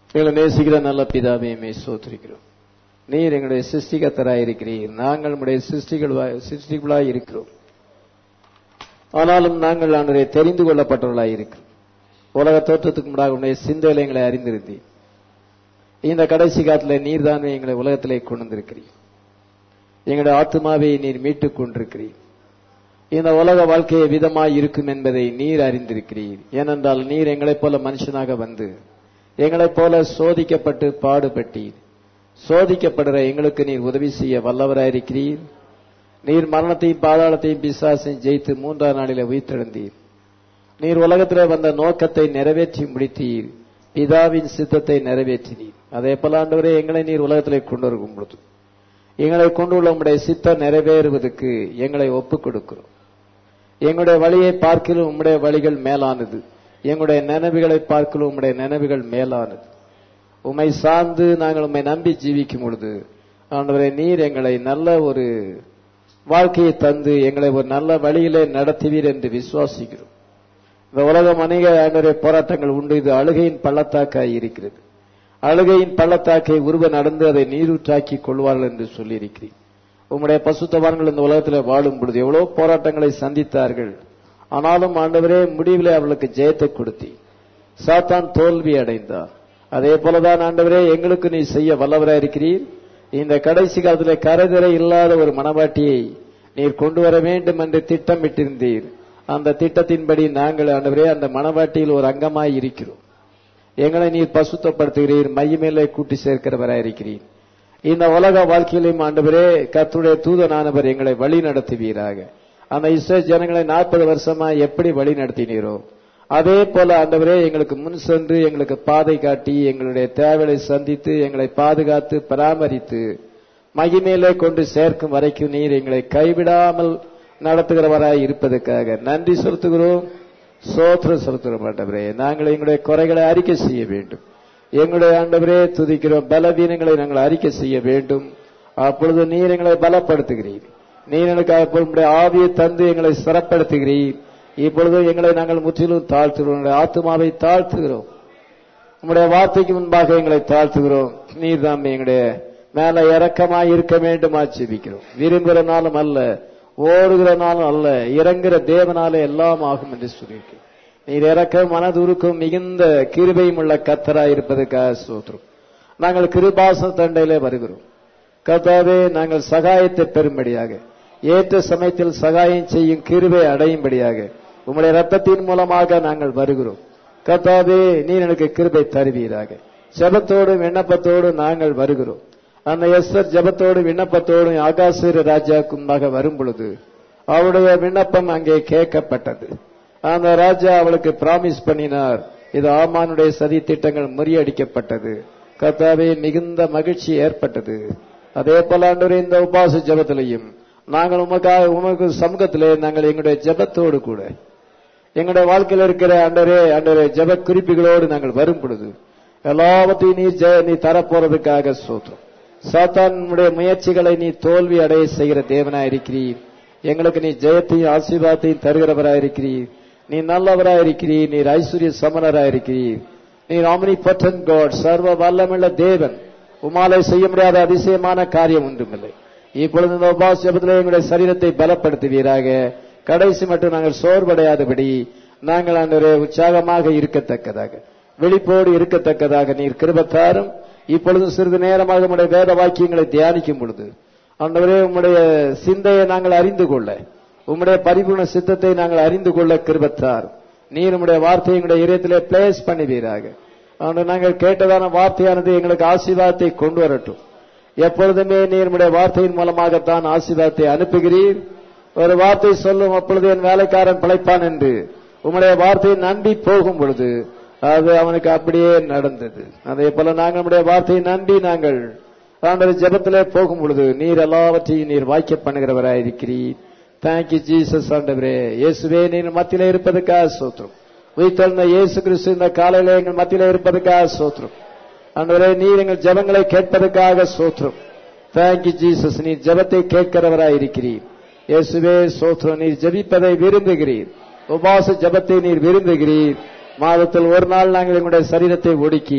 எங்களை நேசிக்கிற நல்ல பிதாவே மே சோத்திருக்கிறோம் நீர் எங்களுடைய சிருஷ்டிகத்தராய் இருக்கிறீர் நாங்கள் உடைய சிருஷ்டிகள் சிருஷ்டிகளாய் இருக்கிறோம் ஆனாலும் நாங்கள் ஆண்டவரை தெரிந்து கொள்ளப்பட்டவர்களாய் இருக்கிறோம் உலக தோற்றத்துக்கு முன்னாக உடைய சிந்தையில எங்களை அறிந்திருந்தீர் இந்த கடைசி காலத்தில் நீர் தானே எங்களை உலகத்திலே கொண்டு வந்திருக்கிறீர் எங்களுடைய ஆத்மாவை நீர் மீட்டுக் கொண்டிருக்கிறீர் இந்த உலக வாழ்க்கை விதமாய் இருக்கும் என்பதை நீர் அறிந்திருக்கிறீர் ஏனென்றால் நீர் எங்களைப் போல மனுஷனாக வந்து எங்களைப் போல சோதிக்கப்பட்டு பாடுபட்டீர் சோதிக்கப்படுற எங்களுக்கு நீர் உதவி செய்ய வல்லவராயிருக்கிறீர் நீர் மரணத்தையும் பாதாளத்தையும் பிசாசையும் ஜெயித்து மூன்றாம் நாளில உயிர்த்தெழுந்தீர் நீர் உலகத்தில் வந்த நோக்கத்தை நிறைவேற்றி முடித்தீர் பிதாவின் சித்தத்தை நிறைவேற்றினீர் அதே போல ஆண்டவரே எங்களை நீர் உலகத்திலே கொண்டு வரும் பொழுது எங்களை கொண்டுள்ள உம்முடைய சித்தம் நிறைவேறுவதற்கு எங்களை ஒப்புக் கொடுக்கிறோம் எங்களுடைய வழியை பார்க்கலும் உம்முடைய வழிகள் மேலானது எங்களுடைய நினைவுகளை பார்க்கலும் உம்முடைய நினைவுகள் மேலானது உம்மை சார்ந்து நாங்கள் உம்மை நம்பி ஜீவிக்கும் பொழுது ஆண்டவரை நீர் எங்களை நல்ல ஒரு வாழ்க்கையை தந்து எங்களை ஒரு நல்ல வழியிலே நடத்துவீர் என்று விசுவாசிக்கிறோம் இந்த உலகம் அநேக ஆண்டவரை போராட்டங்கள் உண்டு இது அழுகையின் பள்ளத்தாக்காய் இருக்கிறது அழுகையின் பள்ளத்தாக்கை உருவ நடந்து அதை நீரூற்றாக்கி கொள்வார்கள் என்று சொல்லியிருக்கிறேன் உம்முடைய பசுத்தவான்கள் இந்த உலகத்தில் வாழும் பொழுது எவ்வளவு போராட்டங்களை சந்தித்தார்கள் ஆனாலும் ஆண்டவரே முடிவில் அவர்களுக்கு ஜெயத்தை கொடுத்தி சாத்தான் தோல்வி அடைந்தார் அதே போலதான் ஆண்டவரே எங்களுக்கு நீ செய்ய வல்லவராக இருக்கிறீர் இந்த கடைசி காலத்தில் கரைதிரை இல்லாத ஒரு மனவாட்டியை நீர் கொண்டு வர வேண்டும் என்று திட்டமிட்டிருந்தீர் அந்த திட்டத்தின்படி நாங்கள் ஆண்டவரே அந்த மனவாட்டியில் ஒரு அங்கமாய் இருக்கிறோம் எங்களை நீர் பசுத்தப்படுத்துகிறீர் மையமேலே கூட்டி சேர்க்கிறவராயிருக்கிறீர் இந்த உலக வாழ்க்கையிலும் ஆண்டவரே கத்துடைய தூதனானவர் எங்களை வழி நடத்துவீராக அந்த இஸ்ரே ஜனங்களை நாற்பது வருஷமா எப்படி வழி நடத்தினீரோ அதே போல ஆண்டவரே எங்களுக்கு முன் சென்று எங்களுக்கு பாதை காட்டி எங்களுடைய தேவைகளை சந்தித்து எங்களை பாதுகாத்து பராமரித்து மகிமேலே கொண்டு சேர்க்கும் வரைக்கும் நீர் எங்களை கைவிடாமல் நடத்துகிறவராய் இருப்பதற்காக நன்றி செலுத்துகிறோம் சோத்திரம் செலுத்துகிறோம் ஆண்டவரே நாங்கள் எங்களுடைய குறைகளை அறிக்கை செய்ய வேண்டும் எங்களுடைய ஆண்டவரே துதிக்கிறோம் பலவீனங்களை நாங்கள் அறிக்கை செய்ய வேண்டும் அப்பொழுது நீர் எங்களை பலப்படுத்துகிறீர் நீர் எனக்கு உங்களுடைய ஆவியை தந்து எங்களை சிறப்படுத்துகிறீர் இப்பொழுது எங்களை நாங்கள் முற்றிலும் தாழ்த்துகிறோம் எங்களுடைய ஆத்மாவை தாழ்த்துகிறோம் உங்களுடைய வார்த்தைக்கு முன்பாக எங்களை தாழ்த்துகிறோம் நீர் தான் எங்களுடைய மேல இறக்கமாய் இருக்க வேண்டுமா ஜெபிக்கிறோம் விரும்புகிற நாளும் அல்ல ஓடுகிற நாளும் அல்ல இறங்குற தேவனாலே எல்லாம் ஆகும் என்று சொல்லியிருக்கிறேன் நீர் இறக்க மனதுருக்கும் மிகுந்த கிருபையும் உள்ள கத்தராய் இருப்பதற்காக சோற்றும் நாங்கள் கிருபாச தண்டையிலே வருகிறோம் கத்தாவே நாங்கள் சகாயத்தை பெறும்படியாக ஏற்ற சமயத்தில் சகாயம் செய்யும் கிருபை அடையும்படியாக உம்முடைய ரத்தத்தின் மூலமாக நாங்கள் வருகிறோம் கத்தாவே நீர் எனக்கு கிருபை தருவீராக ஜபத்தோடும் விண்ணப்பத்தோடும் நாங்கள் வருகிறோம் அந்த எஸ்ஆர் ஜபத்தோடும் விண்ணப்பத்தோடும் ஆகாசூர ராஜாக்குமாக வரும் பொழுது அவருடைய விண்ணப்பம் அங்கே கேட்கப்பட்டது அந்த ராஜா அவளுக்கு பிராமிஸ் பண்ணினார் இது ஆமானுடைய சதி திட்டங்கள் முறியடிக்கப்பட்டது கத்தாவே மிகுந்த மகிழ்ச்சி ஏற்பட்டது அதே போல ஆண்டவரே இந்த உபாச ஜபத்திலையும் நாங்கள் உமக்காக உமக்கு சமூகத்திலே நாங்கள் எங்களுடைய ஜபத்தோடு கூட எங்களுடைய வாழ்க்கையில் இருக்கிற அண்டரே அண்டரே ஜப குறிப்புகளோடு நாங்கள் வரும் பொழுது எல்லாவற்றையும் நீ நீ தரப்போறதுக்காக சோத்திரம் சாத்தானுடைய முயற்சிகளை நீ தோல்வி அடைய செய்கிற தேவனாய் இருக்கிறீர் எங்களுக்கு நீ ஜெயத்தையும் ஆசீர்வாதத்தையும் தருகிறவராயிருக்கிறீர் நீ நல்லவராயிருக்கிறீர் நீர் ஐஸ்வர்ய சமணராயிருக்கிறீர் நீர் ஆமனி பட்டன் காட் சர்வ வல்லமுள்ள தேவன் உமாலை செய்ய முடியாத அதிசயமான காரியம் ஒன்றுமில்லை இப்பொழுது இந்த உபாச ஜபத்தில் எங்களுடைய சரீரத்தை பலப்படுத்துவீராக கடைசி மட்டும் நாங்கள் சோர்வடையாதபடி நாங்கள் அன்றே உற்சாகமாக இருக்கத்தக்கதாக வெளிப்போடு இருக்கத்தக்கதாக நீர் கிருபத்தாரும் இப்பொழுது சிறிது நேரமாக உடைய வேத வாக்கியங்களை தியானிக்கும் பொழுது அன்றவரே உம்முடைய சிந்தையை நாங்கள் அறிந்து கொள்ள உம்முடைய பரிபூர்ண சித்தத்தை நாங்கள் அறிந்து கொள்ள கிருபத்தார் நீர் உம்முடைய வார்த்தையை எங்களுடைய இதயத்திலே பிளேஸ் பண்ணுவீராக அன்று நாங்கள் கேட்டதான வார்த்தையானது எங்களுக்கு ஆசீர்வாதத்தை கொண்டு வரட்டும் எப்பொழுதுமே நீர் உடைய வார்த்தையின் மூலமாகத்தான் ஆசீர்வாதத்தை அனுப்புகிறீர் ஒரு வார்த்தை சொல்லும் அப்பொழுது என் வேலைக்காரன் பிழைப்பான் என்று உம்முடைய வார்த்தையை நம்பி போகும் பொழுது அது அவனுக்கு அப்படியே நடந்தது அதே போல நாங்கள் நம்முடைய வார்த்தையை நம்பி நாங்கள் ஆண்டவர் ஜபத்திலே போகும் பொழுது நீர் எல்லாவற்றையும் நீர் வாக்கிய பண்ணுகிறவராயிருக்கிறீர் தேங்க்யூ ஜீசஸ் ஆண்டவரே இயேசுவே நீர் மத்தியில இருப்பதற்காக சோத்திரம் உயிர்த்தெழுந்த இயேசு கிறிஸ்து இந்த காலையில எங்கள் மத்தியில இருப்பதற்காக சோத்திரம் ஆண்டவரே நீர் எங்கள் ஜபங்களை கேட்பதற்காக சோத்திரம் தேங்க்யூ ஜீசஸ் நீர் ஜபத்தை கேட்கிறவராயிருக்கிறீர் இயேசுவே சோத்திரம் நீர் ஜபிப்பதை விரும்புகிறீர் உபாச ஜபத்தை நீர் விரும்புகிறீர் மாதத்தில் ஒரு நாள் நாங்கள் எங்களுடைய சரீரத்தை ஒடுக்கி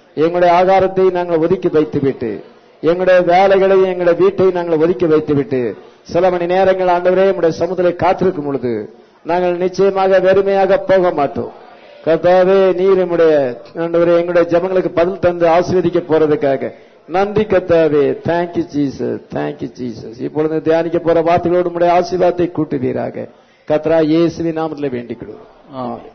எங்களுடைய ஆகாரத்தை நாங்கள் ஒதுக்கி வைத்துவிட்டு எங்களுடைய வேலைகளை எங்களுடைய வீட்டை நாங்கள் ஒதுக்கி வைத்துவிட்டு சில மணி நேரங்கள் ஆண்டவரே உங்களுடைய சமுதிரை காத்திருக்கும் பொழுது நாங்கள் நிச்சயமாக வெறுமையாக போக மாட்டோம் கர்த்தாவே நீர் நம்முடைய ஆண்டவரே எங்களுடைய ஜெபங்களுக்கு பதில் தந்து ஆசீர்வதிக்க போறதுக்காக நன்றி கர்த்தாவே தேங்க்யூ ஜீசஸ் தேங்க்யூ ஜீசஸ் இப்பொழுது தியானிக்க போற வார்த்தைகளோடு உடைய ஆசீர்வாதத்தை கூட்டுவீராக கத்ரா இயேசுவின் நாமத்தில் வேண்டிக் கொள்வோம் ஆமென்.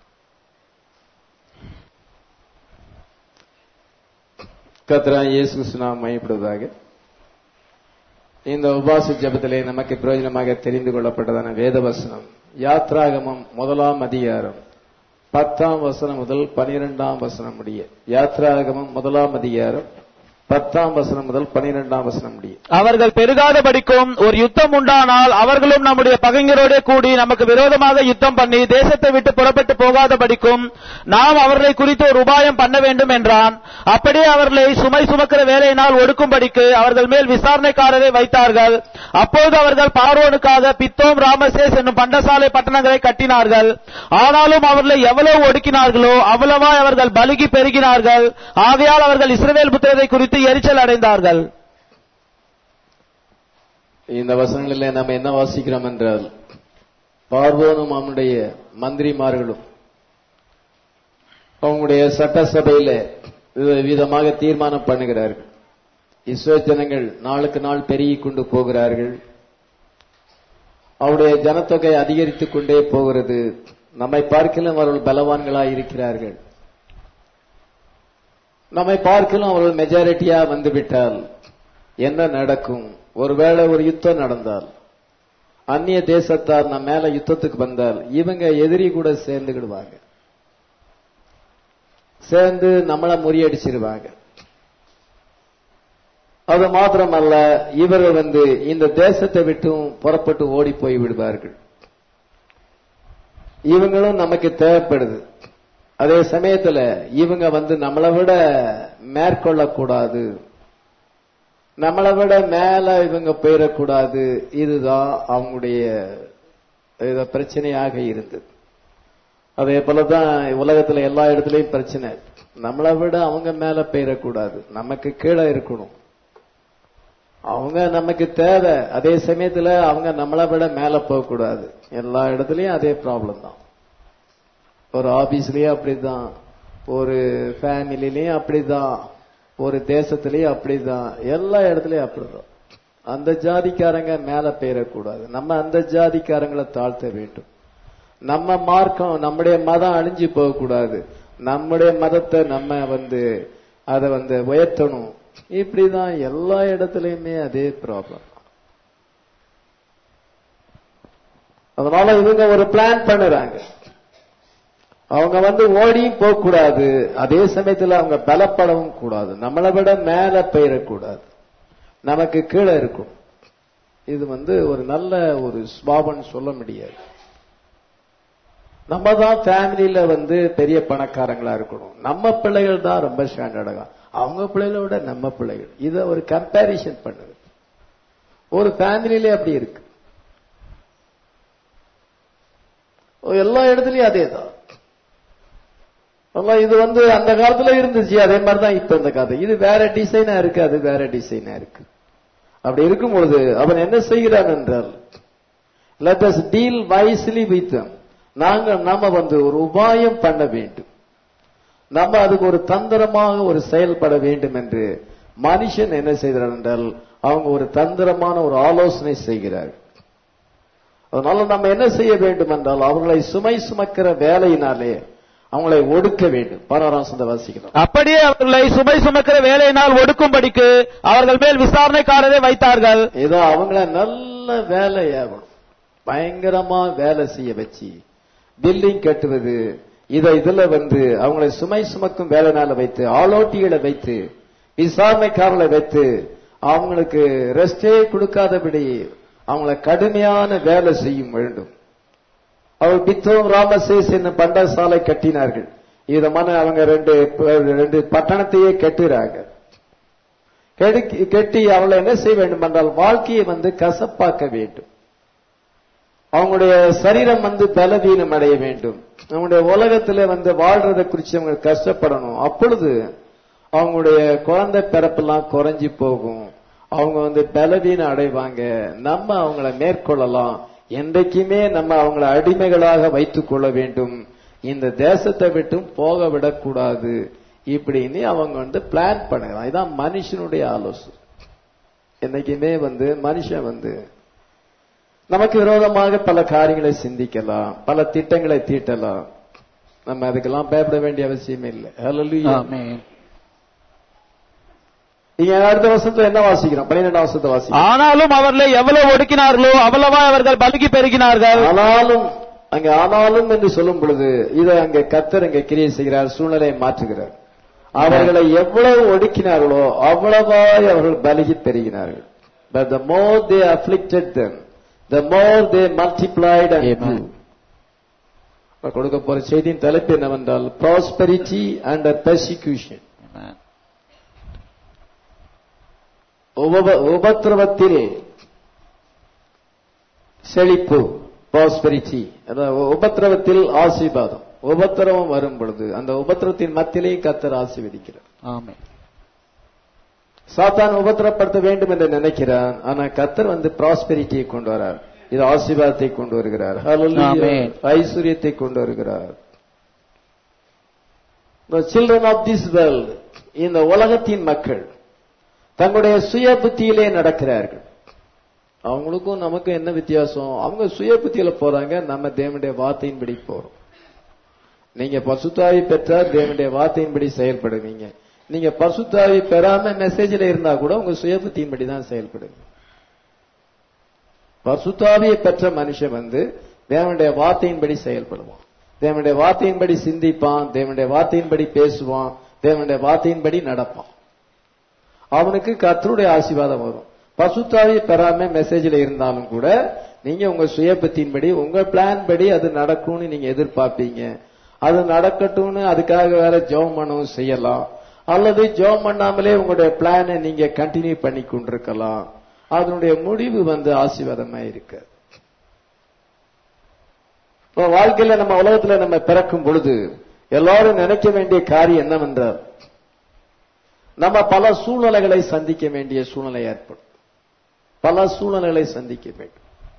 கத்ரா இயேசு கிறிஸ்து நாம் மையப்படுவதாக இந்த உபாச ஜெபத்திலே நமக்கு பிரயோஜனமாக தெரிந்து கொள்ளப்பட்டதான வேதவசனம் யாத்ராகமம் முதலாம் அதிகாரம் பத்தாம் வசனம் முதல் பனிரெண்டாம் வசனம் முடிய யாத்ராகமம் முதலாம் அதிகாரம் பத்தாம் வசனம் முதல் பனிரெண்டாம் வசனம் முடிய அவர்கள் பெருகாதபடிக்கும் ஒரு யுத்தம் உண்டானால் அவர்களும் நம்முடைய பகைஞரோடே கூடி நமக்கு விரோதமாக யுத்தம் பண்ணி தேசத்தை விட்டு புறப்பட்டு போகாதபடிக்கும் நாம் அவர்களை குறித்து ஒரு உபாயம் பண்ண வேண்டும் என்றான் அப்படியே அவர்களை சுமை சுமக்கிற வேலையினால் ஒடுக்கும்படிக்கு அவர்கள் மேல் விசாரணைக்காரரை வைத்தார்கள் அப்போது அவர்கள் பார்வோனுக்காக பித்தோம் ராமசேஸ் என்னும் பண்டசாலை பட்டணங்களை கட்டினார்கள் ஆனாலும் அவர்களை எவ்வளவு ஒடுக்கினார்களோ அவ்வளவாய் அவர்கள் பலுகி பெருகினார்கள் ஆகையால் அவர்கள் இஸ்ரவேல் புத்திரரை குறித்து எரிச்சல் அடைந்தார்கள் இந்த வசனங்களிலே நாம் என்ன வாசிக்கிறோம் என்றால் பார்வோனும் அவனுடைய மந்திரிமார்களும் அவங்களுடைய சட்டசபையில விதமாக தீர்மானம் பண்ணுகிறார்கள் இஸ்ரோ ஜனங்கள் நாளுக்கு நாள் பெருகிக் கொண்டு போகிறார்கள் அவருடைய ஜனத்தொகை அதிகரித்துக் கொண்டே போகிறது நம்மை பார்க்கலாம் அவர்கள் பலவான்களாய் இருக்கிறார்கள் நம்மை பார்க்கலாம் அவர்கள் மெஜாரிட்டியா வந்துவிட்டால் என்ன நடக்கும் ஒருவேளை ஒரு யுத்தம் நடந்தால் அந்நிய தேசத்தார் நம்ம மேல யுத்தத்துக்கு வந்தால் இவங்க எதிரி கூட சேர்ந்துக்கிடுவாங்க சேர்ந்து நம்மளை முறியடிச்சிருவாங்க அது மாத்திரமல்ல இவர்கள் வந்து இந்த தேசத்தை விட்டும் புறப்பட்டு ஓடி போய் விடுவார்கள் இவங்களும் நமக்கு தேவைப்படுது அதே சமயத்துல இவங்க வந்து நம்மளை விட மேற்கொள்ளக்கூடாது நம்மளை விட மேல இவங்க போயிடக்கூடாது இதுதான் அவங்களுடைய இது பிரச்சனையாக இருந்தது அதே போலதான் உலகத்துல எல்லா இடத்துலயும் பிரச்சனை நம்மளை விட அவங்க மேல போயிடக்கூடாது நமக்கு கீழே இருக்கணும் அவங்க நமக்கு தேவை அதே சமயத்துல அவங்க நம்மளை விட மேல போகக்கூடாது எல்லா இடத்துலயும் அதே ப்ராப்ளம் தான் ஒரு ஆபீஸ்லயும் அப்படிதான் ஒரு ஃபேமிலிலயும் அப்படிதான் ஒரு தேசத்திலயும் அப்படிதான் எல்லா இடத்துலயும் அப்படிதான் அந்த ஜாதிக்காரங்க மேல பெயரக்கூடாது நம்ம அந்த ஜாதிக்காரங்களை தாழ்த்த வேண்டும் நம்ம மார்க்கம் நம்முடைய மதம் அழிஞ்சு போகக்கூடாது நம்முடைய மதத்தை நம்ம வந்து அதை வந்து உயர்த்தணும் இப்படிதான் எல்லா இடத்துலயுமே அதே ப்ராப்ளம் அதனால இவங்க ஒரு பிளான் பண்ணுறாங்க அவங்க வந்து ஓடியும் போக கூடாது அதே சமயத்துல அவங்க பலப்படவும் கூடாது நம்மளை விட மேல பெயரக்கூடாது நமக்கு கீழே இருக்கும் இது வந்து ஒரு நல்ல ஒரு ஸ்வாபம் சொல்ல முடியாது நம்ம தான் ஃபேமிலியில வந்து பெரிய பணக்காரங்களா இருக்கணும் நம்ம பிள்ளைகள் தான் ரொம்ப ஸ்டாண்டர்டாக அவங்க பிள்ளைகளை விட நம்ம பிள்ளைகள் இத ஒரு கம்பேரிசன் பண்ணுது ஒரு ஃபேமிலியிலே அப்படி இருக்கு எல்லா இடத்துலயும் அதே தான் ஆனா இது வந்து அந்த காலத்துல இருந்துச்சு அதே மாதிரி தான் இப்ப இந்த காலத்துல இது வேற டிசைனா இருக்கு அது வேற டிசைனா இருக்கு அப்படி இருக்கும் பொழுது அவன் என்ன செய்கிறான் என்றால் let us deal wisely with நாங்க நாம வந்து ஒரு உபாயம் பண்ண வேண்டும் நம்ம அதுக்கு ஒரு தந்திரமாக ஒரு செயல்பட வேண்டும் என்று மனுஷன் என்ன செய்கிறார் என்றால் அவங்க ஒரு தந்திரமான ஒரு ஆலோசனை செய்கிறார்கள் அதனால நம்ம என்ன செய்ய வேண்டும் என்றால் அவர்களை சுமை சுமக்கிற வேலையினாலே அவங்களை ஒடுக்க வேண்டும் பரவராசந்த வாசிக்கிறோம் அப்படியே அவர்களை சுமை சுமக்கிற வேலையினால் ஒடுக்கும்படிக்கு அவர்கள் மேல் விசாரணைக்காரரை வைத்தார்கள் ஏதோ அவங்கள நல்ல வேலை ஆகணும் பயங்கரமா வேலை செய்ய வச்சு பில்டிங் கட்டுவது இதை இதுல வந்து அவங்களை சுமை சுமக்கும் வேலைனால வைத்து ஆலோட்டிகளை வைத்து விசாரணைக்காரர்களை வைத்து அவங்களுக்கு ரெஸ்டே கொடுக்காதபடி அவங்கள கடுமையான வேலை செய்யும் வேண்டும் அவர் பித்தோம் ராமசேஸ் என்னும் பண்டசாலை கட்டினார்கள் இதமான அவங்க ரெண்டு ரெண்டு பட்டணத்தையே கட்டுறாங்க கெடுக்கி- கெட்டி அவளை என்ன செய்ய வேண்டும் என்றால் வாழ்க்கையை வந்து கசப்பாக்க வேண்டும் அவங்களுடைய சரீரம் வந்து பலவீனம் அடைய வேண்டும் அவங்களுடைய உலகத்துல வந்து வாழ்றதை குறித்து அவங்க கஷ்டப்படணும் அப்பொழுது அவங்களுடைய குழந்தை பிறப்பெல்லாம் குறைஞ்சி போகும் அவங்க வந்து பலவீனம் அடைவாங்க நம்ம அவங்கள மேற்கொள்ளலாம் என்றைக்குமே நம்ம அவங்கள அடிமைகளாக வைத்துக் கொள்ள வேண்டும் இந்த தேசத்தை விட்டும் போக விடக்கூடாது இப்படின்னு அவங்க வந்து பிளான் பண்ணுறான் இதான் மனுஷனுடைய ஆலோசனை என்னைக்குமே வந்து மனுஷன் வந்து நமக்கு விரோதமாக பல காரியங்களை சிந்திக்கலாம் பல திட்டங்களை தீட்டலாம் நம்ம அதுக்கெல்லாம் பயப்பட வேண்டிய அவசியம் இல்லை Hallelujah. ஆமென் இங்க அடுத்த வருஷத்துல என்ன வாசிக்கிறோம் பன்னிரெண்டாம் வருஷத்தை வாசிக்கிறோம் ஆனாலும் அவர்களை எவ்வளவு ஒடுக்கினார்களோ அவ்வளவா அவர்கள் பலுகி பெருகினார்கள் ஆனாலும் அங்க ஆனாலும் என்று சொல்லும் பொழுது இதை அங்க கத்தர் அங்க கிரியை செய்கிறார் சூழ்நிலையை மாற்றுகிறார் அவர்களை எவ்வளவு ஒடுக்கினார்களோ அவ்வளவாய் அவர்கள் பலுகி பெருகினார்கள் but the more they afflicted them the more they multiplied and Amen. grew இப்ப கொடுக்க போற செய்தியின் தலைப்பு என்னவென்றால் prosperity under persecution உப- உபத்திரவத்தில் செழிப்பு prosperity அதாவது உபத்திரவத்தில் ஆசீர்வாதம் உபத்திரவம் வரும் பொழுது அந்த உபத்திரவத்தின் மத்தியிலே கத்தர் ஆசீர்வதிக்கிறார் ஆமென் சாத்தான் உபத்திரப்படுத்த வேண்டும் என்று நினைக்கிறான் ஆனா கத்தர் வந்து ப்ராஸ்பெரிட்டியை கொண்டு வரார் இது ஆசீர்வாதத்தை கொண்டு வருகிறார் Hallelujah. Amen. ஐஸ்வர்யத்தை கொண்டு வருகிறார் The children of this world இந்த உலகத்தின் மக்கள் தங்களுடைய சுய புத்தியிலே நடக்கிறார்கள் அவங்களுக்கும் நமக்கு என்ன வித்தியாசம் அவங்க சுய புத்தியில போறாங்க நம்ம தேவனுடைய வார்த்தையின்படி போறோம் நீங்க பசுத்தாவி பெற்றா தேவனுடைய வார்த்தையின்படி செயல்படுவீங்க நீங்க பசுத்தாவி பெறாம மெசேஜ்ல இருந்தா கூட உங்க சுய புத்தியின்படி தான் செயல்படுவீங்க பசுத்தாவியை பெற்ற மனுஷன் வந்து தேவனுடைய வார்த்தையின்படி செயல்படுவான் தேவனுடைய வார்த்தையின்படி சிந்திப்பான் தேவனுடைய வார்த்தையின்படி பேசுவான் தேவனுடைய வார்த்தையின்படி நடப்பான் அவனுக்கு கர்த்தருடைய ஆசீர்வாதம் வரும் பசுத்தாவியை பெறாம மெசேஜ்ல இருந்தாலும் கூட நீங்க உங்க சுயபத்தின்படி உங்க பிளான் படி அது நடக்கும்னு நீங்க எதிர்பார்ப்பீங்க அது நடக்கட்டும்னு அதுக்காக வேற ஜெபம் பண்ணவும் செய்யலாம் அல்லது ஜெபம் பண்ணாமலே உங்களுடைய பிளானை நீங்க கண்டினியூ பண்ணி கொண்டிருக்கலாம் அதனுடைய முடிவு வந்து ஆசீர்வாதமா இருக்கு இப்போ வாழ்க்கையில நம்ம உலகத்துல நம்ம பிறக்கும் பொழுது எல்லாரும் நினைக்க வேண்டிய காரியம் என்னவென்றால் நம்ம பல சூழ்நிலைகளை சந்திக்க வேண்டிய சூழ்நிலை ஏற்படும் பல சூழ்நிலைகளை சந்திக்க வேண்டும்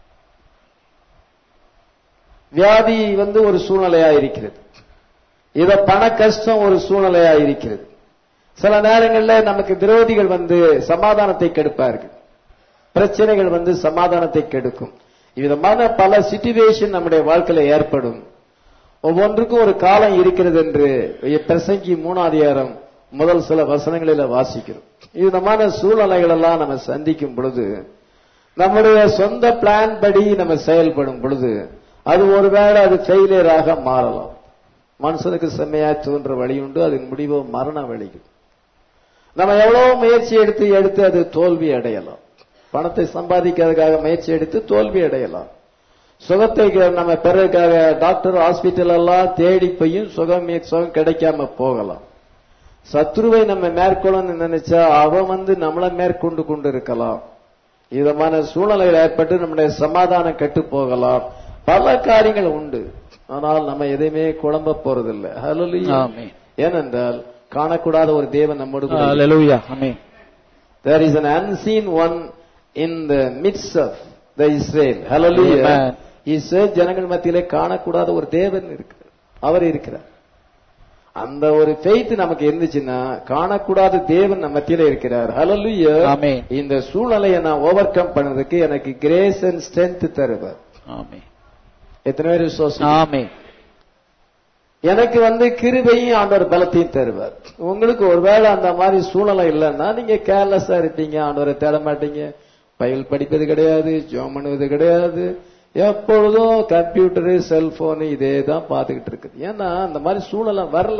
வியாதி வந்து ஒரு சூழ்நிலையா இருக்கிறது இத பண கஷ்டம் ஒரு சூழ்நிலையா இருக்கிறது சில நேரங்களில் நமக்கு விரோதிகள் வந்து சமாதானத்தை கெடுப்பார்கள் பிரச்சனைகள் வந்து சமாதானத்தை கெடுக்கும் இவ்விதமான பல சிச்சுவேஷன் நம்முடைய வாழ்க்கையில ஏற்படும் ஒவ்வொன்றுக்கும் ஒரு காலம் இருக்கிறது என்று பிரசங்கி மூணாதிகாரம் முதல் சில வசனங்களில வாசிக்கிறோம் இவ்விதமான சூழ்நிலைகள் எல்லாம் நம்ம சந்திக்கும் பொழுது நம்முடைய சொந்த பிளான் படி நம்ம செயல்படும் பொழுது அது ஒருவேளை அது ஃபெயிலியராக மாறலாம் மனுஷனுக்கு செம்மையா தோன்ற வழி உண்டு அதன் முடிவோ மரண வழிகள் நம்ம எவ்வளவு முயற்சி எடுத்து எடுத்து அது தோல்வி அடையலாம் பணத்தை சம்பாதிக்கிறதுக்காக முயற்சி எடுத்து தோல்வி அடையலாம் சுகத்தை நம்ம பெறதுக்காக டாக்டர் ஹாஸ்பிட்டல் எல்லாம் தேடி போயும் சுகம் சுகம் கிடைக்காம போகலாம் சத்ருவை நம்ம மேற்கொள்ளணும்னு நினைச்சா அவன் வந்து நம்மளை மேற்கொண்டு கொண்டு இருக்கலாம் விதமான சூழ்நிலைகள் ஏற்பட்டு நம்முடைய சமாதானம் கெட்டு போகலாம் பல காரியங்கள் உண்டு ஆனால் நம்ம எதையுமே குழம்ப போறதில்லை ஹalleluya ஆமென். ஏனென்றால் காணக்கூடாத ஒரு தேவன் நம்மோடு கூட இருக்கிறார். Hallelujah. Amen there is an unseen one in the midst of the Israel. Hallelujah. Amen. Israel ஜனங்கள் மத்தியிலே காணக்கூடாத ஒரு தேவன் இருக்கிறார் அவர் இருக்கிறார் அந்த ஒரு ஃபெய்த் நமக்கு இருந்துச்சுன்னா காணக்கூடாத தேவன் நம்ம மத்தியில இருக்கிறார் ஹalleluya Amen. இந்த சூழ்நிலையை நான் ஓவர் கம் பண்ணதுக்கு எனக்கு கிரேஸ் அண்ட் ஸ்ட்ரென்த் தருவார் ஆமென் எத்தனை பேர் விசுவாசம் ஆமென் எனக்கு வந்து கிருபையும் ஆண்டவர் பலத்தையும் தருவார் உங்களுக்கு ஒருவேளை அந்த மாதிரி சூழ்நிலை இல்லைன்னா நீங்க கேர்லெஸ்ஸா இருப்பீங்க ஆண்டவரை தேட மாட்டீங்க பைபிள் படிப்பது கிடையாது ஜோம் பண்ணுவது கிடையாது எப்பொழுதும் கம்ப்யூட்டரு செல்போனு இதே தான் பார்த்துக்கிட்டு இருக்குது ஏன்னா அந்த மாதிரி சூழ்நிலை வரல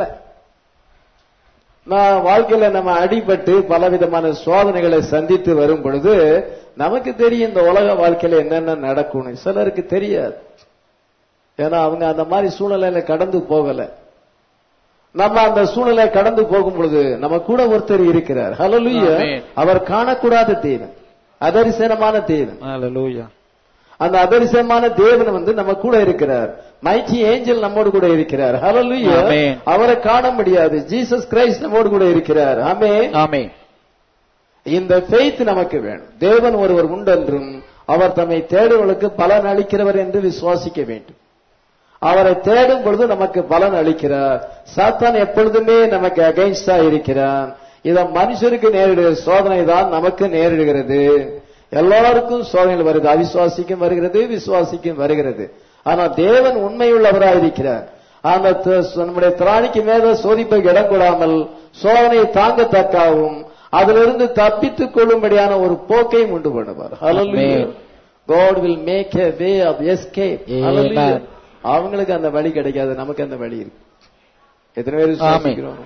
நான் வாழ்க்கையில நம்ம அடிபட்டு பலவிதமான சோதனைகளை சந்தித்து வரும் பொழுது நமக்கு தெரியும் இந்த உலக வாழ்க்கையில என்னென்ன நடக்கும்னு சிலருக்கு தெரியாது ஏன்னா அவங்க அந்த மாதிரி சூழ்நிலையில கடந்து போகல நம்ம அந்த சூழ்நிலை கடந்து போகும் பொழுது நம்ம கூட ஒருத்தர் இருக்கிறார் ஹalleluya ஆமென். அவர் காணக்கூடாத தேவன் அதரிசனமான தேவன் Hallelujah. அந்த அதரிசனமான தேவன் வந்து நம்ம கூட இருக்கிறார் மைச்சி ஏஞ்சல் நம்மோடு கூட இருக்கிறார் ஹalleluya Amen. அவரை காண முடியாது ஜீசஸ் கிரைஸ்ட் நம்மோடு கூட இருக்கிறார் ஆமே ஆமென் இந்த ஃபெய்த் நமக்கு வேணும் தேவன் ஒருவர் உண்டென்றும் அவர் தம்மை தேடுவர்களுக்கு பலன் அளிக்கிறவர் என்று விசுவாசிக்க வேண்டும் அவரை தேடும் பொழுது நமக்கு பலன் அளிக்கிறார் சாத்தான் எப்பொழுதுமே நமக்கு அகைன்ஸ்டா இருக்கிறான் இத மனுஷருக்கு நேரிடுகிற சோதனை தான் நமக்கு நேரிடுகிறது எல்லாருக்கும் சோதனைகள் வருது அவிசுவாசிக்கும் வருகிறது விசுவாசிக்கும் வருகிறது ஆனா தேவன் உண்மையுள்ளவராய் இருக்கிறார் அந்த த- நம்முடைய திராணிக்கு மேல சோதிப்பை இடம் கொடாமல் சோதனையை தாங்கத்தக்காகவும் அதிலிருந்து தப்பித்துக் கொள்ளும்படியான ஒரு போக்கையும் உண்டு பண்ணுவார் Hallelujah. Amen. God will make a way of escape. Amen. Hallelujah. அவங்களுக்கு அந்த வழி கிடைக்காது நமக்கு அந்த வழி இருக்கு எத்தனை பேர் விசுவாசிக்கிறோம்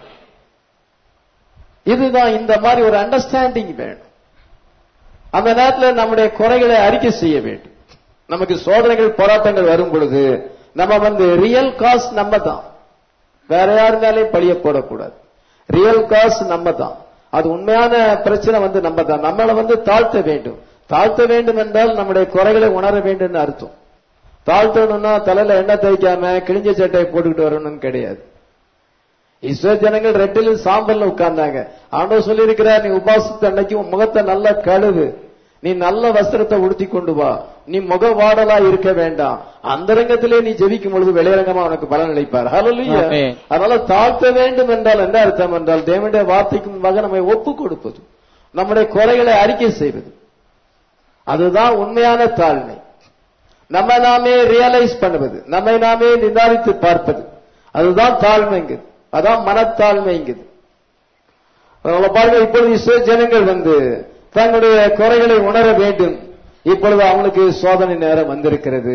இதுதான் இந்த மாதிரி ஒரு அண்டர்ஸ்டாண்டிங் வேணும் அந்த நேரத்தில் நம்முடைய குறைகளை அறிக்கை செய்ய வேண்டும் நமக்கு சோதனைகள் போராட்டங்கள் வரும் பொழுது நம்ம வந்து ரியல் காஸ் நம்ம தான் வேற யார் மேலேயும் பழிய போடக்கூடாது ரியல் காஸ் நம்ம தான் அது உண்மையான பிரச்சனை வந்து நம்ம தான் நம்மளை வந்து தாழ்த்த வேண்டும் தாழ்த்த வேண்டும் என்றால் நம்முடைய குறைகளை உணர வேண்டும் அர்த்தம் தாழ்த்தணும்னா தலையில எண்ணெய் தேய்க்காம கிழிஞ்ச சட்டையை போட்டுக்கிட்டு வரணும்னு கிடையாது இஸ்ரோ ஜனங்கள் ரெட்டிலும் சாம்பல்ல உட்கார்ந்தாங்க ஆண்டவர் சொல்லியிருக்கிறார் நீ உபாசத்து அன்னைக்கு உன் முகத்தை நல்லா கழுவு நீ நல்ல வஸ்திரத்தை உடுத்தி கொண்டு வா நீ முக வாடலா இருக்க வேண்டாம் அந்தரங்கத்திலே நீ ஜெபிக்கும் பொழுது வெளியரங்கமா உனக்கு பலன் அளிப்பார் ஹalleluya ஆமென். அதனால தாழ்த்த வேண்டும் என்றால் என்ன அர்த்தம் என்றால் தேவனுடைய வார்த்தைக்கு முன்பாக நம்மை ஒப்பு கொடுப்பது நம்முடைய குறைகளை அறிக்கை செய்வது அதுதான் உண்மையான தாழ்மை நம்ம நாமே ரியலைஸ் பண்ணுவது நம்மை நாமே நிதானித்து பார்ப்பது அதுதான் தாழ்மைங்குது அதான் மனத்தாழ்மைங்குது அதனால பாருங்க இப்பொழுது இஸ்ரேல் ஜனங்கள் வந்து தங்களுடைய குறைகளை உணர வேண்டும் இப்பொழுது அவங்களுக்கு சோதனை நேரம் வந்திருக்கிறது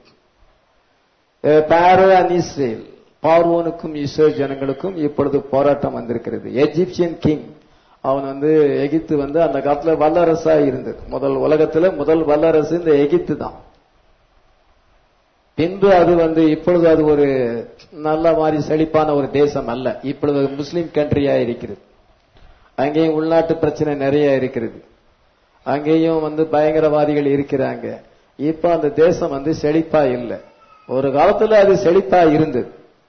பாரோ அண்ட் இஸ்ரேல் பார்வோனுக்கும் இஸ்ரேல் ஜனங்களுக்கும் இப்பொழுது போராட்டம் வந்திருக்கிறது எஜிப்சியன் கிங் அவன் வந்து எகிப்து வந்து அந்த காலத்துல வல்லரசா இருந்தது முதல் உலகத்துல முதல் வல்லரசு இந்த எகிப்து தான் பின்பு அது வந்து இப்பொழுது அது ஒரு நல்ல மாதிரி செழிப்பான ஒரு தேசம் அல்ல இப்பொழுது அது முஸ்லிம் கண்ட்ரியா இருக்கிறது அங்கேயும் உள்நாட்டு பிரச்சனை நிறைய இருக்கிறது அங்கேயும் வந்து பயங்கரவாதிகள் இருக்கிறாங்க இப்ப அந்த தேசம் வந்து செழிப்பா இல்லை ஒரு காலத்துல அது செழிப்பா இருந்தது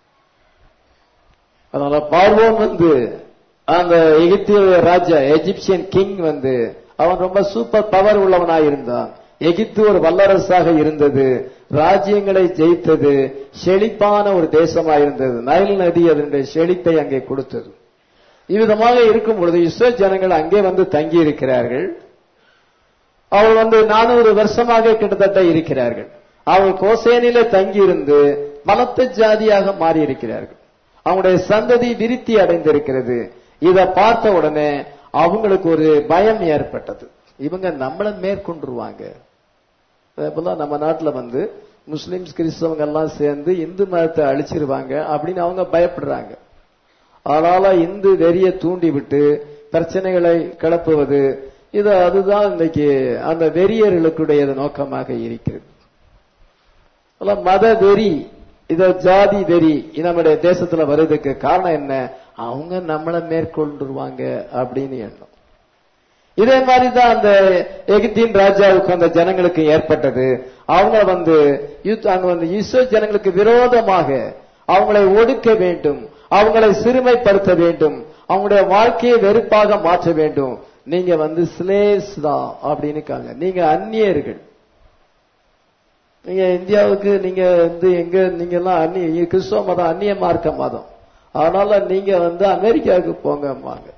அதனால பார்வோன் வந்து அந்த எகிப்திய ராஜா எஜிப்சியன் கிங் வந்து அவன் ரொம்ப சூப்பர் பவர் உள்ளவனாக இருந்தான் எகிப்து ஒரு வல்லரசாக இருந்தது ராஜ்யங்களை ஜெயித்தது செழிப்பான ஒரு தேசமா இருந்தது நைல் நதி அதனுடைய செழிப்பை அங்கே கொடுத்தது இவ்விதமாக இருக்கும் பொழுது இஸ்ரேல் ஜனங்கள் அங்கே வந்து தங்கி இருக்கிறார்கள் அவள் வந்து நானூறு வருஷமாக கிட்டத்தட்ட இருக்கிறார்கள் அவள் கோசேனிலே தங்கியிருந்து பலத்த ஜாதியாக மாறி இருக்கிறார்கள் அவங்களுடைய சந்ததி விருத்தி அடைந்திருக்கிறது இதை பார்த்த உடனே அவங்களுக்கு ஒரு பயம் ஏற்பட்டது இவங்க நம்மளை மேற்கொண்டுருவாங்க அதேபோல நம்ம நாட்டுல வந்து முஸ்லிம்ஸ் கிறிஸ்தவங்க எல்லாம் சேர்ந்து இந்து மதத்தை அழிச்சிருவாங்க அப்படின்னு அவங்க பயப்படுறாங்க அதனால இந்து வெறிய தூண்டி விட்டு பிரச்சனைகளை கிளப்புவது இது அதுதான் இன்னைக்கு அந்த வெறியர்களுடைய நோக்கமாக இருக்கிறது அதெல்லாம் மத வெறி இத ஜாதி வெறி நம்முடைய தேசத்துல வருவதற்கு காரணம் என்ன அவங்க நம்மளை மேற்கொண்டுருவாங்க அப்படின்னு எண்ணம் இதே மாதிரி தான் அந்த எகிப்தின் ராஜாவுக்கு அந்த ஜனங்களுக்கு ஏற்பட்டது அவங்க வந்து யுத்- அங்க வந்து இஸ்ரேல் ஜனங்களுக்கு விரோதமாக அவங்களை ஒடுக்க வேண்டும் அவங்களை சிறுமைப்படுத்த வேண்டும் அவங்களுடைய வாழ்க்கையை வெறுப்பாக மாற்ற வேண்டும் நீங்க வந்து ஸ்லேஸ் தான் அப்படின்னு இருக்காங்க நீங்க அந்நியர்கள் நீங்க இந்தியாவுக்கு நீங்க வந்து எங்க நீங்க எல்லாம் அந்நிய கிறிஸ்தவ மதம் அந்நிய மார்க்க மதம் அதனால நீங்க வந்து அமெரிக்காவுக்கு போங்கம்பாங்க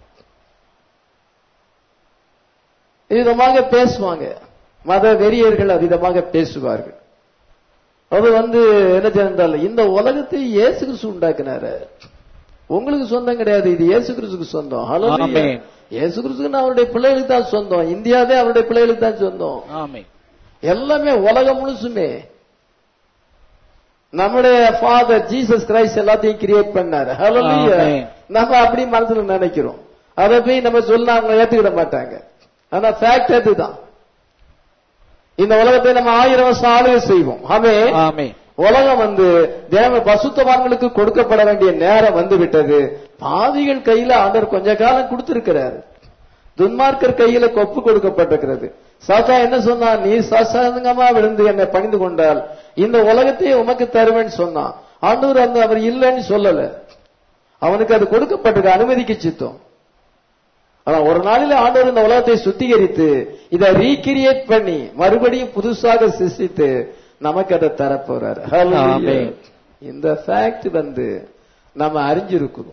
விதமாக பேசுவாங்க மத வெறியர்கள் அவ்விதமாக பேசுவார்கள் அது வந்து என்ன தெரிந்தால் இந்த உலகத்தை இயேசு கிறிஸ்து உண்டாக்குனாரு உங்களுக்கு சொந்தம் கிடையாது இது இயேசு கிறிஸ்துக்கு சொந்தம் ஹலோ ஆமென். இயேசு கிறிஸ்துக்கு அவருடைய பிள்ளைகளுக்கு தான் சொந்தம் இந்தியாவே அவருடைய பிள்ளைகளுக்கு தான் சொந்தம் ஆமென் எல்லாமே உலகம் முழுசுமே நம்முடைய ஃபாதர் ஜீசஸ் கிரைஸ்ட் எல்லாத்தையும் கிரியேட் பண்ணாரு Hallelujah. Amen. நம்ம அப்படி மனசுல நினைக்கிறோம் அதை போய் நம்ம சொன்னா அவங்க ஏத்துக்கிட மாட்டாங்க ஆனா ஃபேக்ட் அதுதான் இந்த உலகத்தை நம்ம ஆயிரம் வருஷம் ஆளுகை செய்வோம் ஆமே ஆமென் உலகம் வந்து தேவ பசுத்தவான்களுக்கு கொடுக்கப்பட வேண்டிய நேரம் வந்து விட்டது பாவிகள் கையில ஆண்டவர் கொஞ்ச காலம் கொடுத்திருக்கிறாரு துன்மார்க்கர் கையில கொப்பு கொடுக்கப்பட்டிருக்கிறது சாத்தா என்ன சொன்னா நீ சசாங்கமா விழுந்து என்னை பணிந்து கொண்டால் இந்த உலகத்தையே உமக்கு தருவேன்னு சொன்னான் ஆண்டவர் அந்த அவர் இல்லைன்னு சொல்லல அவனுக்கு அது கொடுக்கப்பட்டிருக்கு அனுமதிக்கு சித்தம் ஆனா ஒரு நாளில ஆண்டவர் இந்த உலகத்தை சுத்திகரித்து இதை ரீகிரியேட் பண்ணி மறுபடியும் புதுசாக சிருஷ்டித்து நமக்கு அதை தரப்போறாரு Hallelujah. Amen. இந்த ஃபேக்ட் வந்து நம்ம அறிஞ்சிருக்கிறோம்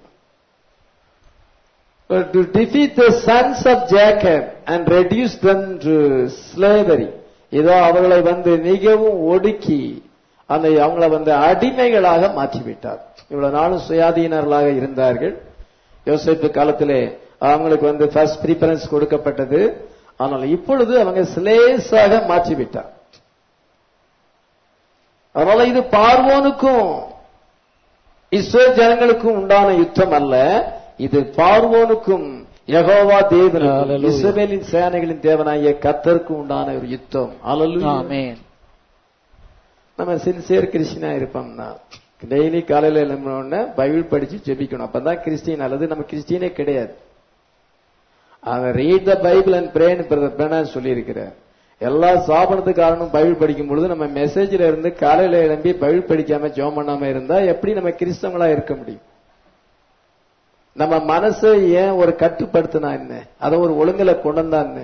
But to defeat the sons of Jacob and reduce them to slavery இதோ அவர்களை வந்து மிகவும் ஒடுக்கி அந்த அவங்கள வந்து அடிமைகளாக மாற்றிவிட்டார் இவ்வளவு நாளும் சுயாதீனர்களாக இருந்தார்கள் யோசிப்பு காலத்திலே அவங்களுக்கு வந்து ஃபர்ஸ்ட் ப்ரிஃபரன்ஸ் கொடுக்கப்பட்டது ஆனால் இப்பொழுது அவங்க சிலேஸாக மாற்றிவிட்டார் அதனால இது பார்வோனுக்கும் இஸ்ரேல் ஜனங்களுக்கும் உண்டான யுத்தம் அல்ல இது பார்வோனுக்கும் யெகோவா தேவனுக்கும் Hallelujah. இஸ்ரவேலின் சேனைகளின் தேவனாகிய கத்தருக்கும் உண்டான ஒரு யுத்தம் Hallelujah. ஆமென் நம்ம சின்சியர் கிறிஸ்டினா இருப்போம்னா டெய்லி காலையில எழும்பின பைபிள் படிச்சு ஜெபிக்கணும் அப்பதான் கிறிஸ்டியன் அல்லது நம்ம கிறிஸ்டியனே கிடையாது அவன் ரீட் த பைபிள் அண்ட் பிரேன் பிரேன் சொல்லியிருக்கிறார் எல்லா சாபனத்துக்கு காரணம் பைபிள் படிக்கும் பொழுது நம்ம மெசேஜ்ல இருந்து காலையில எழும்பி பைபிள் படிக்காம ஜெபம் பண்ணாம இருந்தா எப்படி நம்ம கிறிஸ்தவங்களா இருக்க முடியும் நம்ம மனசை ஏன் ஒரு கட்டுப்படுத்தினா என்ன அதை ஒரு ஒழுங்குல கொண்டு வந்தா என்ன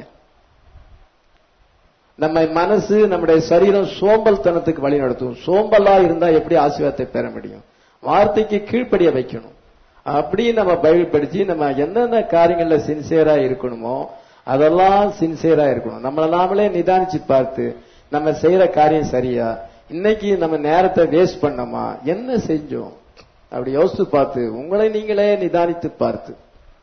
நம்ம மனசு நம்முடைய சரீரம் சோம்பல்தனத்துக்கு வழி நடத்தும் சோம்பலா இருந்தா எப்படி ஆசீர்வாதத்தை பெற முடியும் வார்த்தைக்கு கீழ்ப்படிய வைக்கணும் அப்படி நம்ம பைபிள் படிச்சு நம்ம என்னென்ன காரியங்கள்ல சின்சியரா இருக்கணுமோ அதெல்லாம் சின்சியரா இருக்கணும் நம்மள நாமளே நிதானிச்சு பார்த்து நம்ம செய்யற காரியம் சரியா இன்னைக்கு நம்ம நேரத்தை வேஸ்ட் பண்ணோமா என்ன செஞ்சோம் அப்படி யோசித்து பார்த்து உங்களை நீங்களே நிதானித்து பார்த்து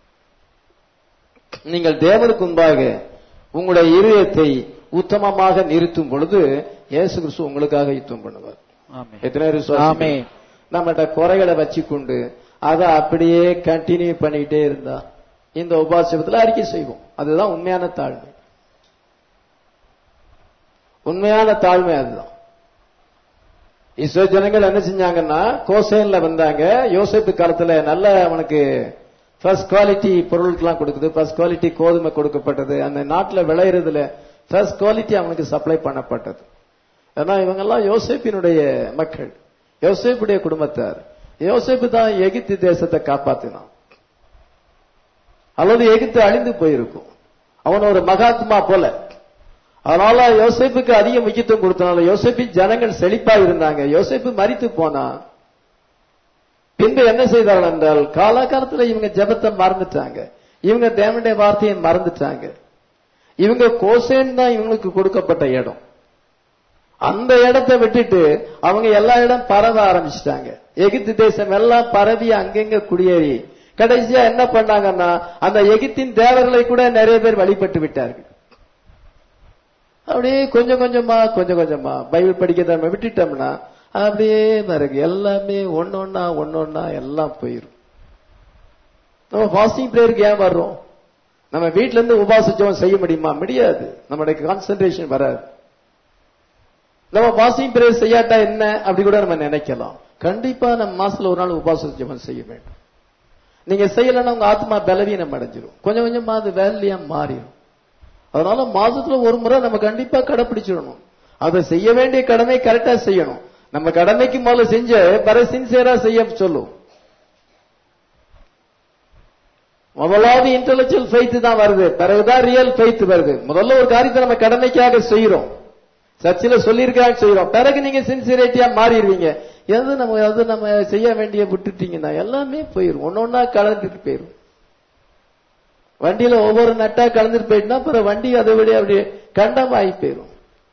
நீங்கள் தேவனுக்கு முன்பாக உங்களுடைய இருதயத்தை உத்தமமாக நிறுத்தும் பொழுது இயேசு கிறிஸ்து உங்களுக்காக யுத்தம் பண்ணுவார் ஆமென் எத்தனை பேர் விசுவாசிக்கிறீங்க? ஆமென். நம்மகிட்ட குறைகளை வச்சுக்கொண்டு அதை அப்படியே கண்டினியூ பண்ணிக்கிட்டே இருந்தா இந்த உபாசபத்துல அறிக்கை செய்வோம் அதுதான் உண்மையான தாழ்மை உண்மையான தாழ்மை அதுதான் இஸ்ரோ ஜனங்கள் என்ன செஞ்சாங்கன்னா கோசேன்ல வந்தாங்க யோசேப்பு காலத்துல நல்ல அவனுக்கு ஃபர்ஸ்ட் குவாலிட்டி பொருட்கள்லாம் கொடுக்குது ஃபர்ஸ்ட் குவாலிட்டி கோதுமை கொடுக்கப்பட்டது அந்த நாட்டுல விளையிறதுல ஃபர்ஸ்ட் குவாலிட்டி அவனுக்கு சப்ளை பண்ணப்பட்டது ஏன்னா இவங்கெல்லாம் யோசேப்பினுடைய மக்கள் யோசேப்புடைய குடும்பத்தார் யோசேப்பு தான் எகிப்து தேசத்தை காப்பாத்தினான் அல்லது எகிப்து அழிந்து போயிருக்கும் அவன் ஒரு மகாத்மா போல அதனால யோசேப்புக்கு அதிக முக்கியத்துவம் கொடுத்தனால யோசேப்பின் ஜனங்கள் செழிப்பா இருந்தாங்க யோசேப்பு மரித்து போனா பின்பு என்ன செய்தார்கள் என்றால் காலாகாலத்துல இவங்க ஜெபத்தை மறந்துட்டாங்க இவங்க தேவனுடைய வார்த்தையை மறந்துட்டாங்க இவங்க கோசேன் தான் இவங்களுக்கு கொடுக்கப்பட்ட இடம் அந்த இடத்தை விட்டுட்டு அவங்க எல்லா இடம் பரவ ஆரம்பிச்சிட்டாங்க எகிப்து தேசம் எல்லாம் பரவி அங்கங்க குடியேறி கடைசியா என்ன பண்ணாங்கன்னா அந்த எகிப்தின் தேவர்களை கூட நிறைய பேர் வழிபட்டு விட்டார்கள் அப்படியே கொஞ்சம் கொஞ்சமா கொஞ்சம் கொஞ்சமா பைபிள் படிக்கிறத நம்ம விட்டுட்டோம்னா அப்படியே பாருங்க எல்லாமே ஒன்னொன்னா ஒன்னொன்னா எல்லாம் போயிரும் நம்ம ஃபாஸ்டிங் பிரேயருக்கு ஏன் வர்றோம் நம்ம வீட்ல இருந்து உபாச ஜெபம் செய்ய முடியுமா முடியாது நம்மளுடைய கான்சென்ட்ரேஷன் வராது நம்ம ஃபாஸ்டிங் பிரேயர் செய்யாட்டா என்ன அப்படி கூட நம்ம நினைக்கலாம் கண்டிப்பா நம்ம மாசத்துல ஒரு நாள் உபாச ஜெபம் செய்ய வேண்டும் நீங்க செய்யலைன்னா உங்க ஆத்மா பலவீனம் அடைஞ்சிரும் கொஞ்சம் கொஞ்சமா அது வேலையா மாறிடும் அதனால மாசத்துல ஒரு முறை நம்ம கண்டிப்பா கடைபிடிச்சிடணும் அதை செய்ய வேண்டிய கடமை கரெக்டா செய்யணும் நம்ம கடமைக்கு முதல்ல செஞ்ச பிற சின்சியரா செய்ய சொல்லும் முதலாவது இன்டெலக்சுவல் ஃபெய்த் தான் வருது பிறகுதான் ரியல் ஃபெய்த் வருது முதல்ல ஒரு காரியத்தை நம்ம கடமைக்காக செய்யறோம் சர்ச்சில் சொல்லியிருக்காங்க செய்யறோம் பிறகு நீங்க சின்சியரிட்டியா மாறிடுவீங்க எது நம்ம எது நம்ம செய்ய வேண்டிய விட்டுட்டீங்கன்னா எல்லாமே போயிரும் ஒன்னொன்னா கலந்துட்டு போயிரும் வண்டியில ஒவ்வொரு நட்டா கலந்துட்டு போயிட்டுனா அப்புறம் வண்டி அதை விட அப்படியே கண்டம் ஆகி போயிரும்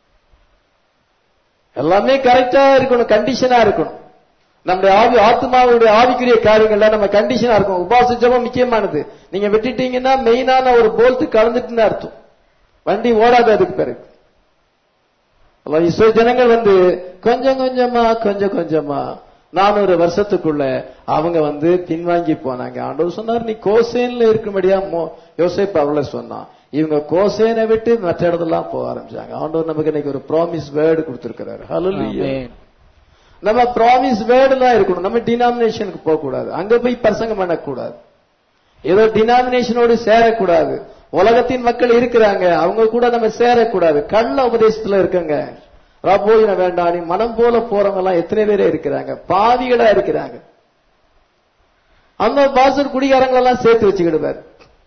எல்லாமே கரெக்டா இருக்கணும் கண்டிஷனா இருக்கணும் நம்முடைய ஆவி ஆத்மாவுடைய ஆவிக்குரிய காரியங்கள்ல நம்ம கண்டிஷனா இருக்கும் உபாச ஜெபம் முக்கியமானது நீங்க விட்டுட்டீங்கன்னா மெயினான ஒரு போல்ட் கலந்துட்டுன்னு அர்த்தம் வண்டி ஓடாது அதுக்கு பிறகு அப்ப இஸ்ரோ ஜனங்கள் வந்து கொஞ்சம் கொஞ்சமா கொஞ்சம் கொஞ்சமா நானூறு வருஷத்துக்குள்ள அவங்க வந்து பின்வாங்கி போனாங்க ஆண்டவர் சொன்னார் நீ கோசேன்ல இருக்கும்படியா மோ- யோசேப்பு அவள சொன்னான் இவங்க கோசேனை விட்டு மற்ற இடத்தெல்லாம் போக ஆரம்பிச்சாங்க ஆண்டவர் நமக்கு இன்னைக்கு ஒரு ப்ராமிஸ் வேர்டு கொடுத்திருக்கிறாரு ஹalleluya ஆமென். நம்ம ப்ராமிஸ் வேர்டுலாம் இருக்கணும் நம்ம டினாமினேஷனுக்கு போக கூடாது அங்க போய் பிரசங்கம் பண்ணக்கூடாது ஏதோ டினாமினேஷனோடு சேரக்கூடாது உலகத்தின் மக்கள் இருக்கிறாங்க அவங்க கூட நம்ம சேரக்கூடாது கள்ள உபதேசத்துல இருக்கங்க ரபோயின வேண்டாம் மனம் போல போறவங்க எல்லாம் எத்தனை பேரே இருக்கிறாங்க பாவிகளா இருக்கிறாங்க அந்த பாசர் குடிகாரங்களெல்லாம் சேர்த்து வச்சுக்கிடுவார்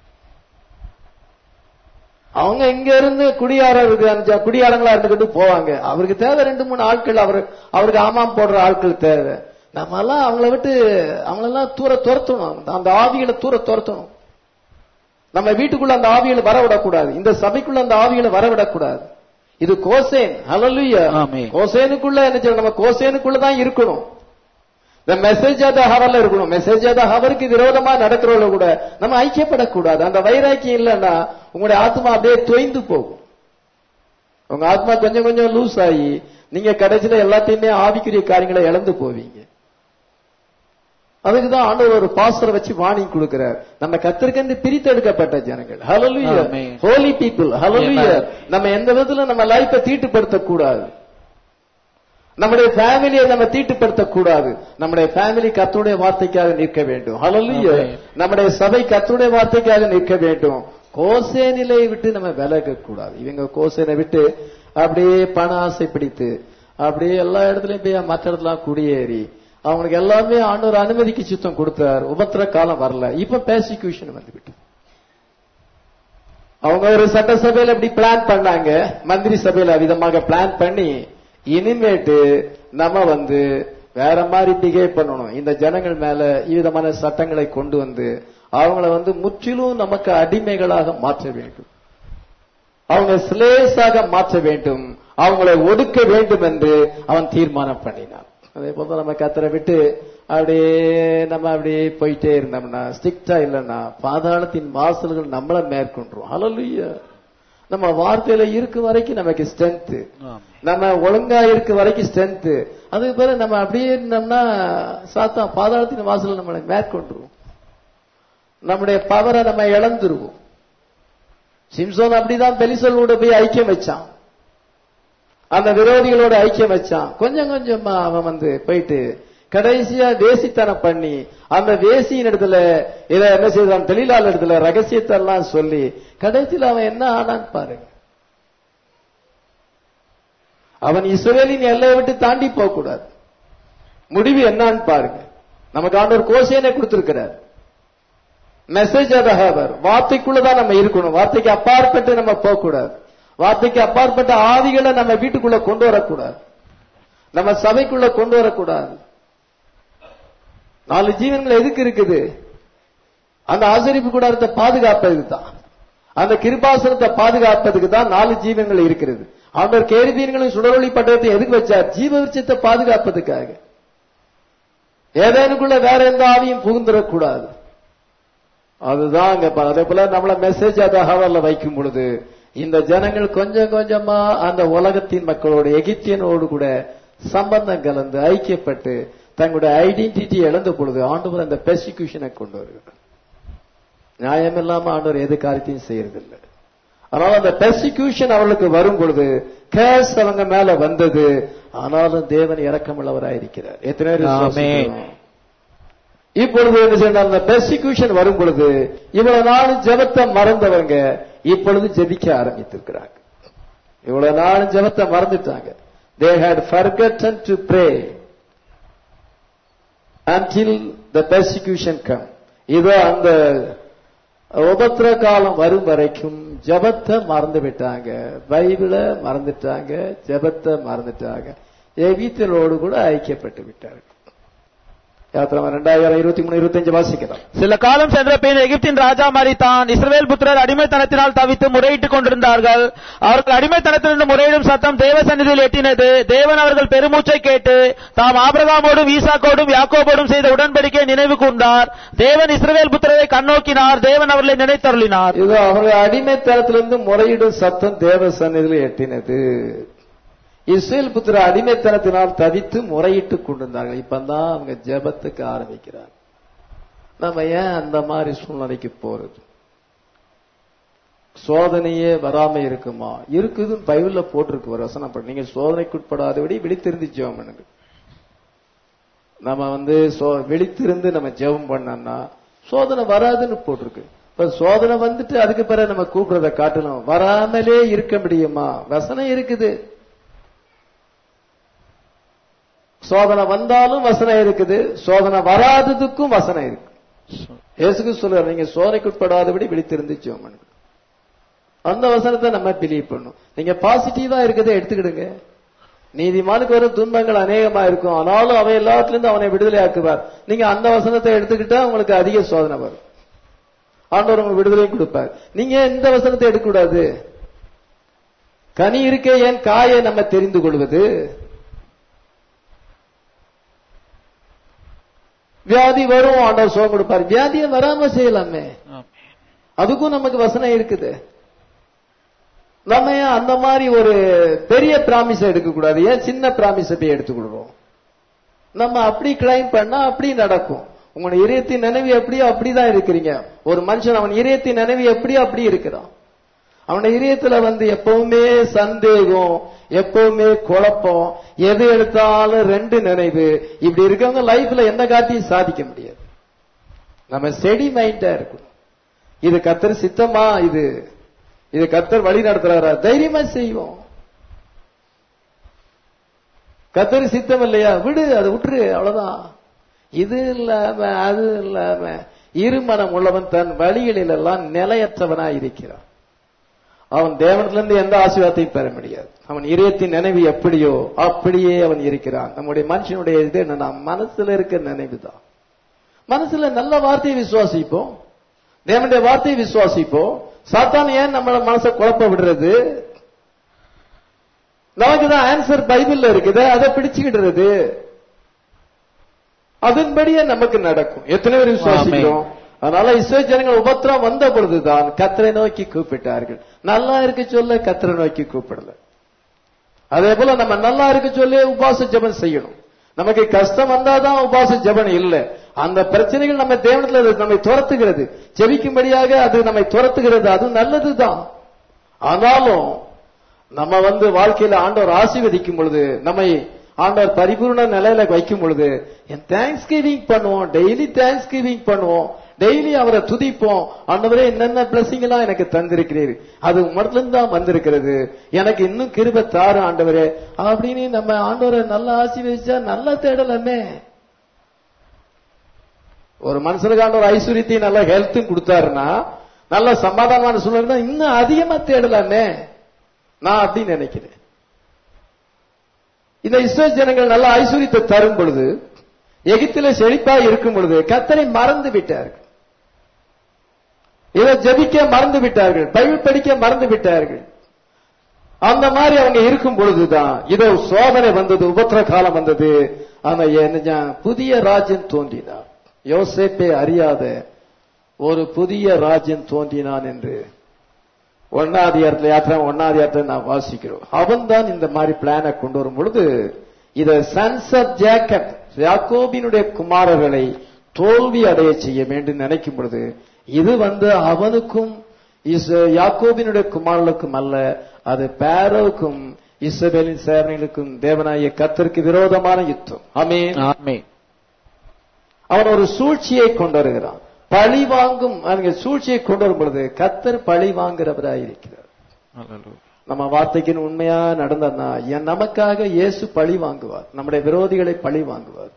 அவங்க இங்க இருந்து குடியார குடியாரங்களா இருந்துகிட்டு போவாங்க அவருக்கு தேவை ரெண்டு மூணு ஆட்கள் அவர் அவருக்கு ஆமாம் போடுற ஆட்கள் தேவை நம்ம எல்லாம் அவங்கள விட்டு அவங்களெல்லாம் தூர துரத்தணும் அந்த ஆவிகளை தூர துரத்தணும் நம்ம வீட்டுக்குள்ள அந்த ஆவிகளை வரவிடக்கூடாது இந்த சபைக்குள்ள அந்த ஆவிகளை வரவிடக்கூடாது இது கோசேன் ஹalleluya ஆமென். கோசேனுக்குள்ள என்ன செய்யணும் நம்ம கோசேனுக்குள்ள தான் இருக்கணும் இந்த மெசேஜ் ஆத ஹவர்ல இருக்கணும் மெசேஜ் ஆத ஹவருக்கு விரோதமா நடக்கிறவங்க கூட நம்ம ஐக்கியப்படக்கூடாது அந்த வைராக்கியம் இல்லைன்னா உங்களுடைய ஆத்மா அப்படியே தொய்ந்து போகும் உங்க ஆத்மா கொஞ்சம் கொஞ்சம் லூஸ் ஆகி நீங்க கடைசியில எல்லாத்தையுமே ஆவிக்குரிய காரியங்களை இழந்து போவீங்க அதுக்கு தான் ஆண்டவர் ஒரு பாஸ்டரை வச்சு வார்னிங் கொடுக்கிறார் நம்ம கத்திருக்கந்து பிரித்தெடுக்கப்பட்ட ஜனங்கள் hallelujah Amen. Holy people hallelujah Amen. நம்ம எந்த விதத்துல நம்ம லைஃபை தீட்டுப்படுத்த கூடாது நம்முடைய ஃபேமிலியை நம்ம தீட்டுப்படுத்த கூடாது நம்முடைய ஃபேமிலி கர்த்தருடைய வார்த்தைக்காக நிற்க வேண்டும் ஹalleluya Amen. நம்முடைய சபை கர்த்தருடைய வார்த்தைக்காக நிற்க வேண்டும் கோசேனிலை விட்டு நம்ம விலக கூடாது இவங்க கோசேனை விட்டு அப்படியே பண ஆசை பிடித்து அப்படியே எல்லா இடத்துலயும் போய் மற்ற இடத்துல குடியேறி அவங்களுக்கு எல்லாமே ஆண்டவர் அனுமதிக்கு சுத்தம் கொடுத்தார் உபத்திர காலம் வரல இப்ப பேசிக்யூஷன் வந்துவிட்டு அவங்க ஒரு சட்டசபையில இப்படி பிளான் பண்ணாங்க மந்திரி சபையில விதமாக பிளான் பண்ணி இனிமேட்டு நம்ம வந்து வேற மாதிரி பிஹேவ் பண்ணணும் இந்த ஜனங்கள் மேல விதமான சட்டங்களை கொண்டு வந்து அவங்கள வந்து முற்றிலும் நமக்கு அடிமைகளாக மாற்ற வேண்டும் அவங்க ஸ்லேஸாக மாற்ற வேண்டும் அவங்களை ஒடுக்க வேண்டும் என்று அவன் தீர்மானம் பண்ணினான் அதே போல நம்ம கத்தரை விட்டு அப்படியே நம்ம அப்படியே போயிட்டே இருந்தோம்னா ஸ்ட்ரிக்டா இல்லைன்னா பாதாளத்தின் வாசல்கள் நம்மள மேற்கொண்டுரும் ஹalleluya நம்ம வார்த்தையில இருக்கு வரைக்கும் நமக்கு ஸ்ட்ரென்த் நம்ம ஒழுங்கா இருக்க வரைக்கும் ஸ்ட்ரென்த் அதுக்கு பிறகு நம்ம அப்படியே இருந்தோம்னா சாத்தா பாதாளத்தின் வாசல் நம்மளை மேற்கொண்டுருவோம் நம்முடைய பவரை நம்ம இழந்துருவோம் சிம்சோன் அப்படிதான் பெலிசலோட போய் ஐக்கியம் வச்சான் அந்த விரோதிகளோட ஐக்கியம் வச்சான் கொஞ்சம் கொஞ்சமா அவன் வந்து போயிட்டு கடைசியா வேசித்தனம் பண்ணி அந்த வேசியின் இடத்துல இத என்ன செய்தான் தெளிலாளர் இடத்துல ரகசியத்தை எல்லாம் சொல்லி கடைசியில் அவன் என்ன ஆனான்னு பாருங்க அவன் இஸ்ரேலின் எல்லையை விட்டு தாண்டி போக கூடாது முடிவு என்னன்னு பாருங்க நமக்கு ஆண்டவர் கோசேனை கொடுத்திருக்கிறார் மெசேஜ் அதஹவர் வார்த்தைக்குள்ளதான் நம்ம இருக்கணும் வார்த்தைக்கு அப்பாற்பட்டு நம்ம போக கூடாது வார்த்தைக்கு அப்பாற்பட்ட ஆவிகளை நம்ம வீட்டுக்குள்ள கொண்டு வரக்கூடாது நம்ம சபைக்குள்ள கொண்டு வரக்கூடாது நாலு ஜீவன்கள் எதுக்கு இருக்குது அந்த ஆசரிப்பு கூடாரத்தை பாதுகாப்பதுக்கு தான் அந்த கிருபாசனத்தை பாதுகாப்பதுக்கு தான் நாலு ஜீவன்கள் இருக்கிறது அவர் கேருபீன்களும் சுடரொளி பட்டத்தை எதுக்கு வச்சார் ஜீவ விருட்சத்தை பாதுகாப்பதுக்காக ஏதேனுக்குள்ள வேற எந்த ஆவியும் புகுந்துடக்கூடாது அதுதான் அங்க பா- அதே போல நம்மள மெசேஜ் அதை ஹவர்ல வைக்கும் பொழுது இந்த ஜனங்கள் கொஞ்சம் கொஞ்சமா அந்த உலகத்தின் மக்களோட எகிப்தியனோடு கூட சம்பந்தம் கலந்து ஐக்கியப்பட்டு தங்களுடைய ஐடென்டிட்டி இழந்த பொழுது ஆண்டவர் அந்த பெர்சிக்யூஷனை கொண்டு வருகிறார் நியாயம் இல்லாம ஆண்டவர் எது காரியத்தையும் செய்யறதில்லை அதனால அந்த பெர்சிக்யூஷன் அவர்களுக்கு வரும் பொழுது கேஸ் அவங்க மேல வந்தது ஆனாலும் தேவன் இரக்கமுள்ளவராயிருக்கிறார் எத்தனை பேர் விசுவாசிக்கிறோம்? இப்பொழுது என்ன செய்யணும் அந்த பெர்சிக்யூஷன் வரும் பொழுது இவ்வளவு நாள் ஜெபத்தை மறந்தவங்க இப்பொழுது ஜெபிக்க ஆரம்பித்திருக்கிறாங்க இவ்வளவு நாள் ஜெபத்தை மறந்துட்டாங்க they had forgotten to pray until the persecution come இதோ அந்த உபத்திர காலம் வரும் வரைக்கும் ஜெபத்தை மறந்து விட்டாங்க பைபிளை மறந்துட்டாங்க ஜெபத்தை மறந்துட்டாங்க எகிப்தியரோடு கூட ஐக்கியப்பட்டு விட்டார்கள் யாத்திரை ரெண்டாயிரம் இருபத்தி மூணு இருபத்தஞ்சு வாசிக்கலாம் சில காலம் சென்ற பின் எகிப்தின் ராஜா மரித்தான் இஸ்ரவேல் புத்திரர் அடிமைத்தனத்தினால் தவித்து முறையிட்டுக் கொண்டிருந்தார்கள் அவர்கள் அடிமைத்தனத்திலிருந்து முறையிடும் சத்தம் தேவ சந்நிதியில் எட்டினது தேவன் அவர்கள் பெருமூச்சை கேட்டு தாம் ஆபிரகாமோடும் ஈசாக்கோடும் யாக்கோபோடும் செய்த உடன்படிக்கை நினைவு கூர்ந்தார் தேவன் இஸ்ரவேல் புத்திரரை கண்ணோக்கினார் தேவன் அவர்களை நினைத்தருளினார் இது அவர்கள் அடிமைத்தனத்திலிருந்து முறையிடும் சத்தம் தேவ சந்நிதியில் எட்டினது இஸ்ரேல் புத்திர அடிமைத்தனத்தினால் தவித்து முறையிட்டுக் கொண்டிருந்தார்கள் இப்பதான் அவங்க ஜெபத்துக்கு ஆரம்பிக்கிறாங்க நம்ம ஏன் அந்த மாதிரி சூழ்நிலைக்கு போறது சோதனையே வராம இருக்குமா இருக்குதுன்னு பைபிள்ல போட்டிருக்கு ஒரு வசனம் படி. நீங்க சோதனைக்குட்படாதபடி விழித்திருந்து ஜெபம் பண்ணுங்க நம்ம வந்து சோ- விழித்திருந்து நம்ம ஜெபம் பண்ணோம்னா சோதனை வராதுன்னு போட்டிருக்கு இப்ப சோதனை வந்துட்டு அதுக்கு பிறகு நம்ம கூப்பிடுறத காட்டணும் வராமலே இருக்க முடியுமா வசனம் இருக்குது சோதனை வந்தாலும் வசனம் இருக்குது சோதனை வராததுக்கும் வசனம் இருக்கு இயேசுக்கு சொல்றாரு நீங்க சோதனைக்குட்படாதபடி விழித்திருந்து ஜெபம் பண்ணுங்க அந்த வசனத்தை நம்ம பிலீவ் பண்ணும் நீங்க பாசிட்டிவா இருக்கிறத எடுத்துக்கிடுங்க நீதிமானுக்கு வரும் துன்பங்கள் அநேகமா இருக்கும் ஆனாலும் அவன் எல்லாத்திலிருந்து அவனை விடுதலை ஆக்குவார் நீங்க அந்த வசனத்தை எடுத்துக்கிட்டா உங்களுக்கு அதிக சோதனை வரும் ஆண்டவர் உங்களுக்கு விடுதலையும் கொடுப்பார் நீங்க இந்த வசனத்தை எடுக்கக்கூடாது கனி இருக்கே ஏன் காயை நம்ம தெரிந்து கொள்வது வியாதி வரும் ஆண்டவர் சுகம் கொடுப்பார் வியாதியை வராம செய்யலாமே அதுக்கும் நமக்கு வசனம் இருக்குது நம்ம ஏன் அந்த மாதிரி ஒரு பெரிய பிராமிஸ் எடுக்க கூடாது ஏன் சின்ன பிராமிஸை போய் எடுத்துக்கொள்றோம் நம்ம அப்படி கிளைம் பண்ணா அப்படி நடக்கும் உங்களுடைய இதயத்தின் நினைவு எப்படியோ அப்படிதான் இருக்கிறீங்க ஒரு மனுஷன் அவன் இதயத்தின் நினைவு எப்படியோ அப்படி இருக்கிறான் அவனுடைய இதயத்துல வந்து எப்பவுமே சந்தேகம் எப்பவுமே குழப்பம் எது எடுத்தாலும் ரெண்டு நினைவு இப்படி இருக்கவங்க லைஃப்ல எந்த காரியத்தையும் சாதிக்க முடியாது நம்ம செடி மைண்டா இருக்கணும் இது கத்தர் சித்தமா இது இது கத்தர் வழி நடத்துறாரா தைரியமா செய்வோம் கத்தர் சித்தம் இல்லையா விடு அதை விட்டுரு அவ்வளவுதான் இது இல்லாம அது இல்லாம இருமனம் உள்ளவன் தன் வழிகளில் எல்லாம் நிலையற்றவனா இருக்கிறான் அவன் தேவனிலிருந்து எந்த ஆசீர்வாதத்தையும் பெற முடியாது அவன் இதயத்தின் நினைவு எப்படியோ அப்படியே அவன் இருக்கிறான் நம்முடைய மனுஷனுடைய இது என்னன்னா மனசுல இருக்க நினைவு தான் மனசுல நல்ல வார்த்தையை விசுவாசிப்போம் தேவனுடைய வார்த்தையை விசுவாசிப்போம் சாத்தான் ஏன் நம்மள மனசை குழப்ப விடுறது நமக்கு தான் ஆன்சர் பைபிள்ல இருக்குது அதை பிடிச்சுக்கிடுறது அதன்படியே நமக்கு நடக்கும் எத்தனை பேர் விசுவாசிக்கிறோம் அதனால இஸ்ரோ ஜனங்கள் உபத்திரம் வந்த பொழுதுதான் கத்தரை நோக்கி கூப்பிட்டார்கள் நல்லா இருக்க சொல்ல கத்தரை நோக்கி கூப்பிடல அதே போல நம்ம நல்லா இருக்க சொல்லி உபாச ஜபம் செய்யணும் நமக்கு கஷ்டம் வந்தாதான் உபாச ஜபம் இல்லை அந்த பிரச்சனைகள் நம்ம தேவனத்துல அது நம்மை துரத்துகிறது ஜெபிக்கும்படியாக அது நம்மை துரத்துகிறது அது நல்லதுதான் ஆனாலும் நம்ம வந்து வாழ்க்கையில ஆண்டவர் ஆசீர்வதிக்கும் பொழுது நம்மை ஆண்டவர் பரிபூர்ண நிலையில வைக்கும் பொழுது என் தேங்க்ஸ் கிவிங் பண்ணுவோம் டெய்லி தேங்க்ஸ் கிவிங் பண்ணுவோம் டெய்லி அவரை துதிப்போம் ஆண்டவரே என்னென்ன பிளஸிங் எல்லாம் எனக்கு தந்திருக்கிறீர் அது உமர்த்திலிருந்து தான் வந்திருக்கிறது எனக்கு இன்னும் கிருப தாரு ஆண்டவரே அப்படின்னு நம்ம ஆண்டவரை நல்லா ஆசீர்வதிச்சா நல்லா தேடலாமே ஒரு மனுஷனுக்கு ஆண்டவர் ஐஸ்வர்யத்தையும் நல்ல ஹெல்த்தும் கொடுத்தாருன்னா நல்ல சமாதானமான சூழ்நிலை இன்னும் அதிகமா தேடலாமே நான் அப்படின்னு நினைக்கிறேன் இந்த இஸ்ரோ ஜனங்கள் நல்ல ஐஸ்வர்யத்தை தரும் பொழுது எகிப்தில செழிப்பா இருக்கும் பொழுது கத்தரை மறந்து விட்டார்கள் இதை ஜபிக்க மறந்து விட்டார்கள் பைபிள் படிக்க மறந்து விட்டார்கள் அந்த மாதிரி அவங்க இருக்கும் பொழுதுதான் இதோ சோதனை வந்தது உபத்திர காலம் வந்தது ஆனா என்ன புதிய ராஜ்யம் தோன்றினார் யோசேப்பை அறியாத ஒரு புதிய ராஜ்யம் தோன்றினான் என்று ஒன்னாதிகாரத்துல யாத்திரை ஒன்னாதிகாரத்தை நான் வாசிக்கிறோம் அவன் தான் இந்த மாதிரி பிளானை கொண்டு வரும் பொழுது இத சன்ஸ் ஆஃப் ஜேக்கப் யாக்கோபினுடைய குமாரர்களை தோல்வி அடைய செய்ய வேண்டும் நினைக்கும் பொழுது இது வந்து அவனுக்கும் யாக்கோபினுடைய குமாரர்களுக்கும் அல்ல அது பேரோவுக்கும் இஸ்ரவேலின் சேவனைகளுக்கும் தேவனாய கத்தருக்கு விரோதமான யுத்தம் ஆமீன் ஆமென் அவன் ஒரு சூழ்ச்சியை கொண்டு வருகிறான் பழி வாங்கும் அவங்க சூழ்ச்சியை கொண்டு வரும் பொழுது கத்தர் பழி வாங்குறவராய் இருக்கிறார் நம்ம வார்த்தைக்கு உண்மையா நடந்தா என் நமக்காக இயேசு பழி வாங்குவார் நம்முடைய விரோதிகளை பழி வாங்குவார்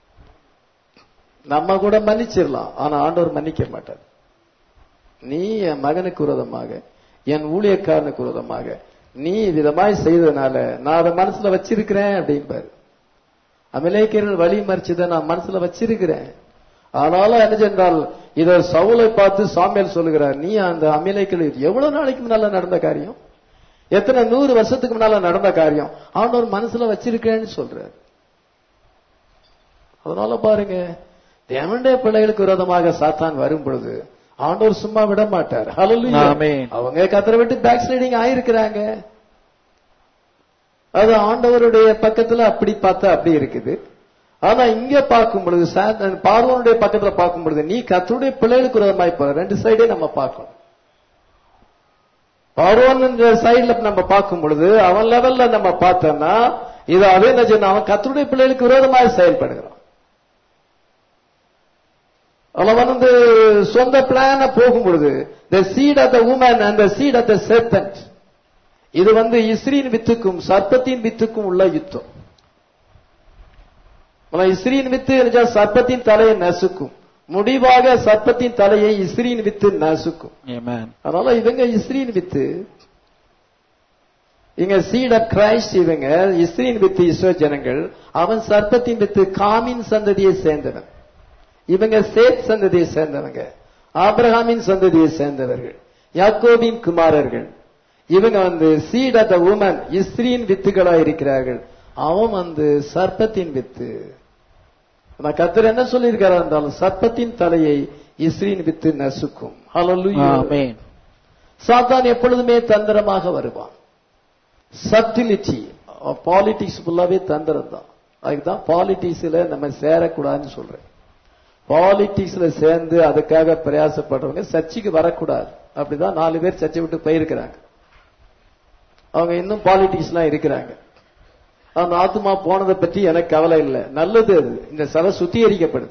நம்ம கூட மன்னிச்சிடலாம் ஆனா ஆண்டவர் மன்னிக்க மாட்டார் நீ என் மகனுக்கு விரோதமாக என் ஊழியக்காரனுக்கு விரோதமாக நீ விதமாய் செய்ததுனால நான் அதை மனசுல வச்சிருக்கிறேன் அப்படிம்பாரு அமலேக்கர்கள் வழி மறிச்சதை நான் மனசுல வச்சிருக்கிறேன் ஆனாலும் என்ன சென்றால் இத சவுலை பார்த்து சாமியால் சொல்லுகிறார் நீ அந்த அமிலேக்கள் எவ்வளவு நாளைக்கு முன்னால நடந்த காரியம் எத்தனை நூறு வருஷத்துக்கு முன்னால நடந்த காரியம் ஆண்டவர் மனசுல வச்சிருக்கேன்னு சொல்றார் அதனால பாருங்க தேவனுடைய பிள்ளைகளுக்கு விரோதமாக சாத்தான் வரும் பொழுது ஆண்டவர் சும்மா விட மாட்டார் ஹalleluya. ஆமென். அவங்க கத்தரை விட்டு பேக் ஸ்லைடிங் ஆயிருக்கிறாங்க அது ஆண்டவருடைய பக்கத்துல அப்படி பார்த்தா அப்படி இருக்குது ஆனா இங்க பார்க்கும் பொழுது சாத்தான் பார்வனுடைய பக்கத்துல பார்க்கும் பொழுது நீ கத்தருடைய பிள்ளைகளுக்கு விரோதமாய் போற ரெண்டு சைடே நம்ம பார்க்கணும் பார்வன் சைடுல நம்ம பார்க்கும் பொழுது அவன் லெவல்ல நம்ம பார்த்தோம்னா இது அதே என்ன சொன்னா, அவன் கத்தருடைய பிள்ளைகளுக்கு விரோதமாக செயல்படுகிறான் அவன் வந்து சொந்த பிளான போகும் பொழுது the seed of the woman and the seed of the serpent இது வந்து இஸ்ரீன் வித்துக்கும் சர்ப்பத்தின் வித்துக்கும் உள்ள யுத்தம் ஆனா இஸ்ரீன் வித்து என்றா சர்ப்பத்தின் தலையை நசுக்கும் முடிவாக சர்ப்பத்தின் தலையை இஸ்ரீன் வித்து நசுக்கும் Amen. அதனால இவங்க இஸ்ரீன் வித்து இங்க சீட் ஆஃப் கிரைஸ்ட் இவங்க இஸ்ரீன் வித்து இஸ்ரோ ஜனங்கள் அவன் சர்ப்பத்தின் வித்து காமின் சந்ததியை சேர்ந்தவன் இவங்க சேத் சந்ததியை சேர்ந்தவங்க ஆபிரகாமின் சந்ததியை சேர்ந்தவர்கள் யாக்கோபின் குமாரர்கள் இவங்க வந்து சீட் ஆஃப் த உமன் இஸ்ரீன் வித்துகளா இருக்கிறார்கள் அவன் வந்து சர்ப்பத்தின் வித்து நான் கத்தர் என்ன சொல்லியிருக்காரு என்றாலும் சர்ப்பத்தின் தலையை இஸ்ரீன் வித்து நசுக்கும் ஹalleluya Amen. சாத்தான் எப்பொழுதுமே தந்திரமாக வருவான் சப்டிலிட்டி பாலிடிக்ஸ் ஃபுல்லாவே தந்திரம் தான் அதுக்குதான் பாலிடிக்ஸ்ல நம்ம சேரக்கூடாதுன்னு சொல்றேன் பாலிடிக்ஸ்ல சேர்ந்து அதுக்காக பிரயாசப்படுறவங்க சர்ச்சைக்கு வரக்கூடாது அப்படிதான் நாலு பேர் சர்ச்சை விட்டு போயிருக்கிறாங்க அவங்க இன்னும் பாலிடிக்ஸ்லாம் இருக்கிறாங்க அந்த ஆத்மா போனதை பற்றி எனக்கு கவலை இல்லை நல்லது அது இந்த சபை சுத்திகரிக்கப்படுது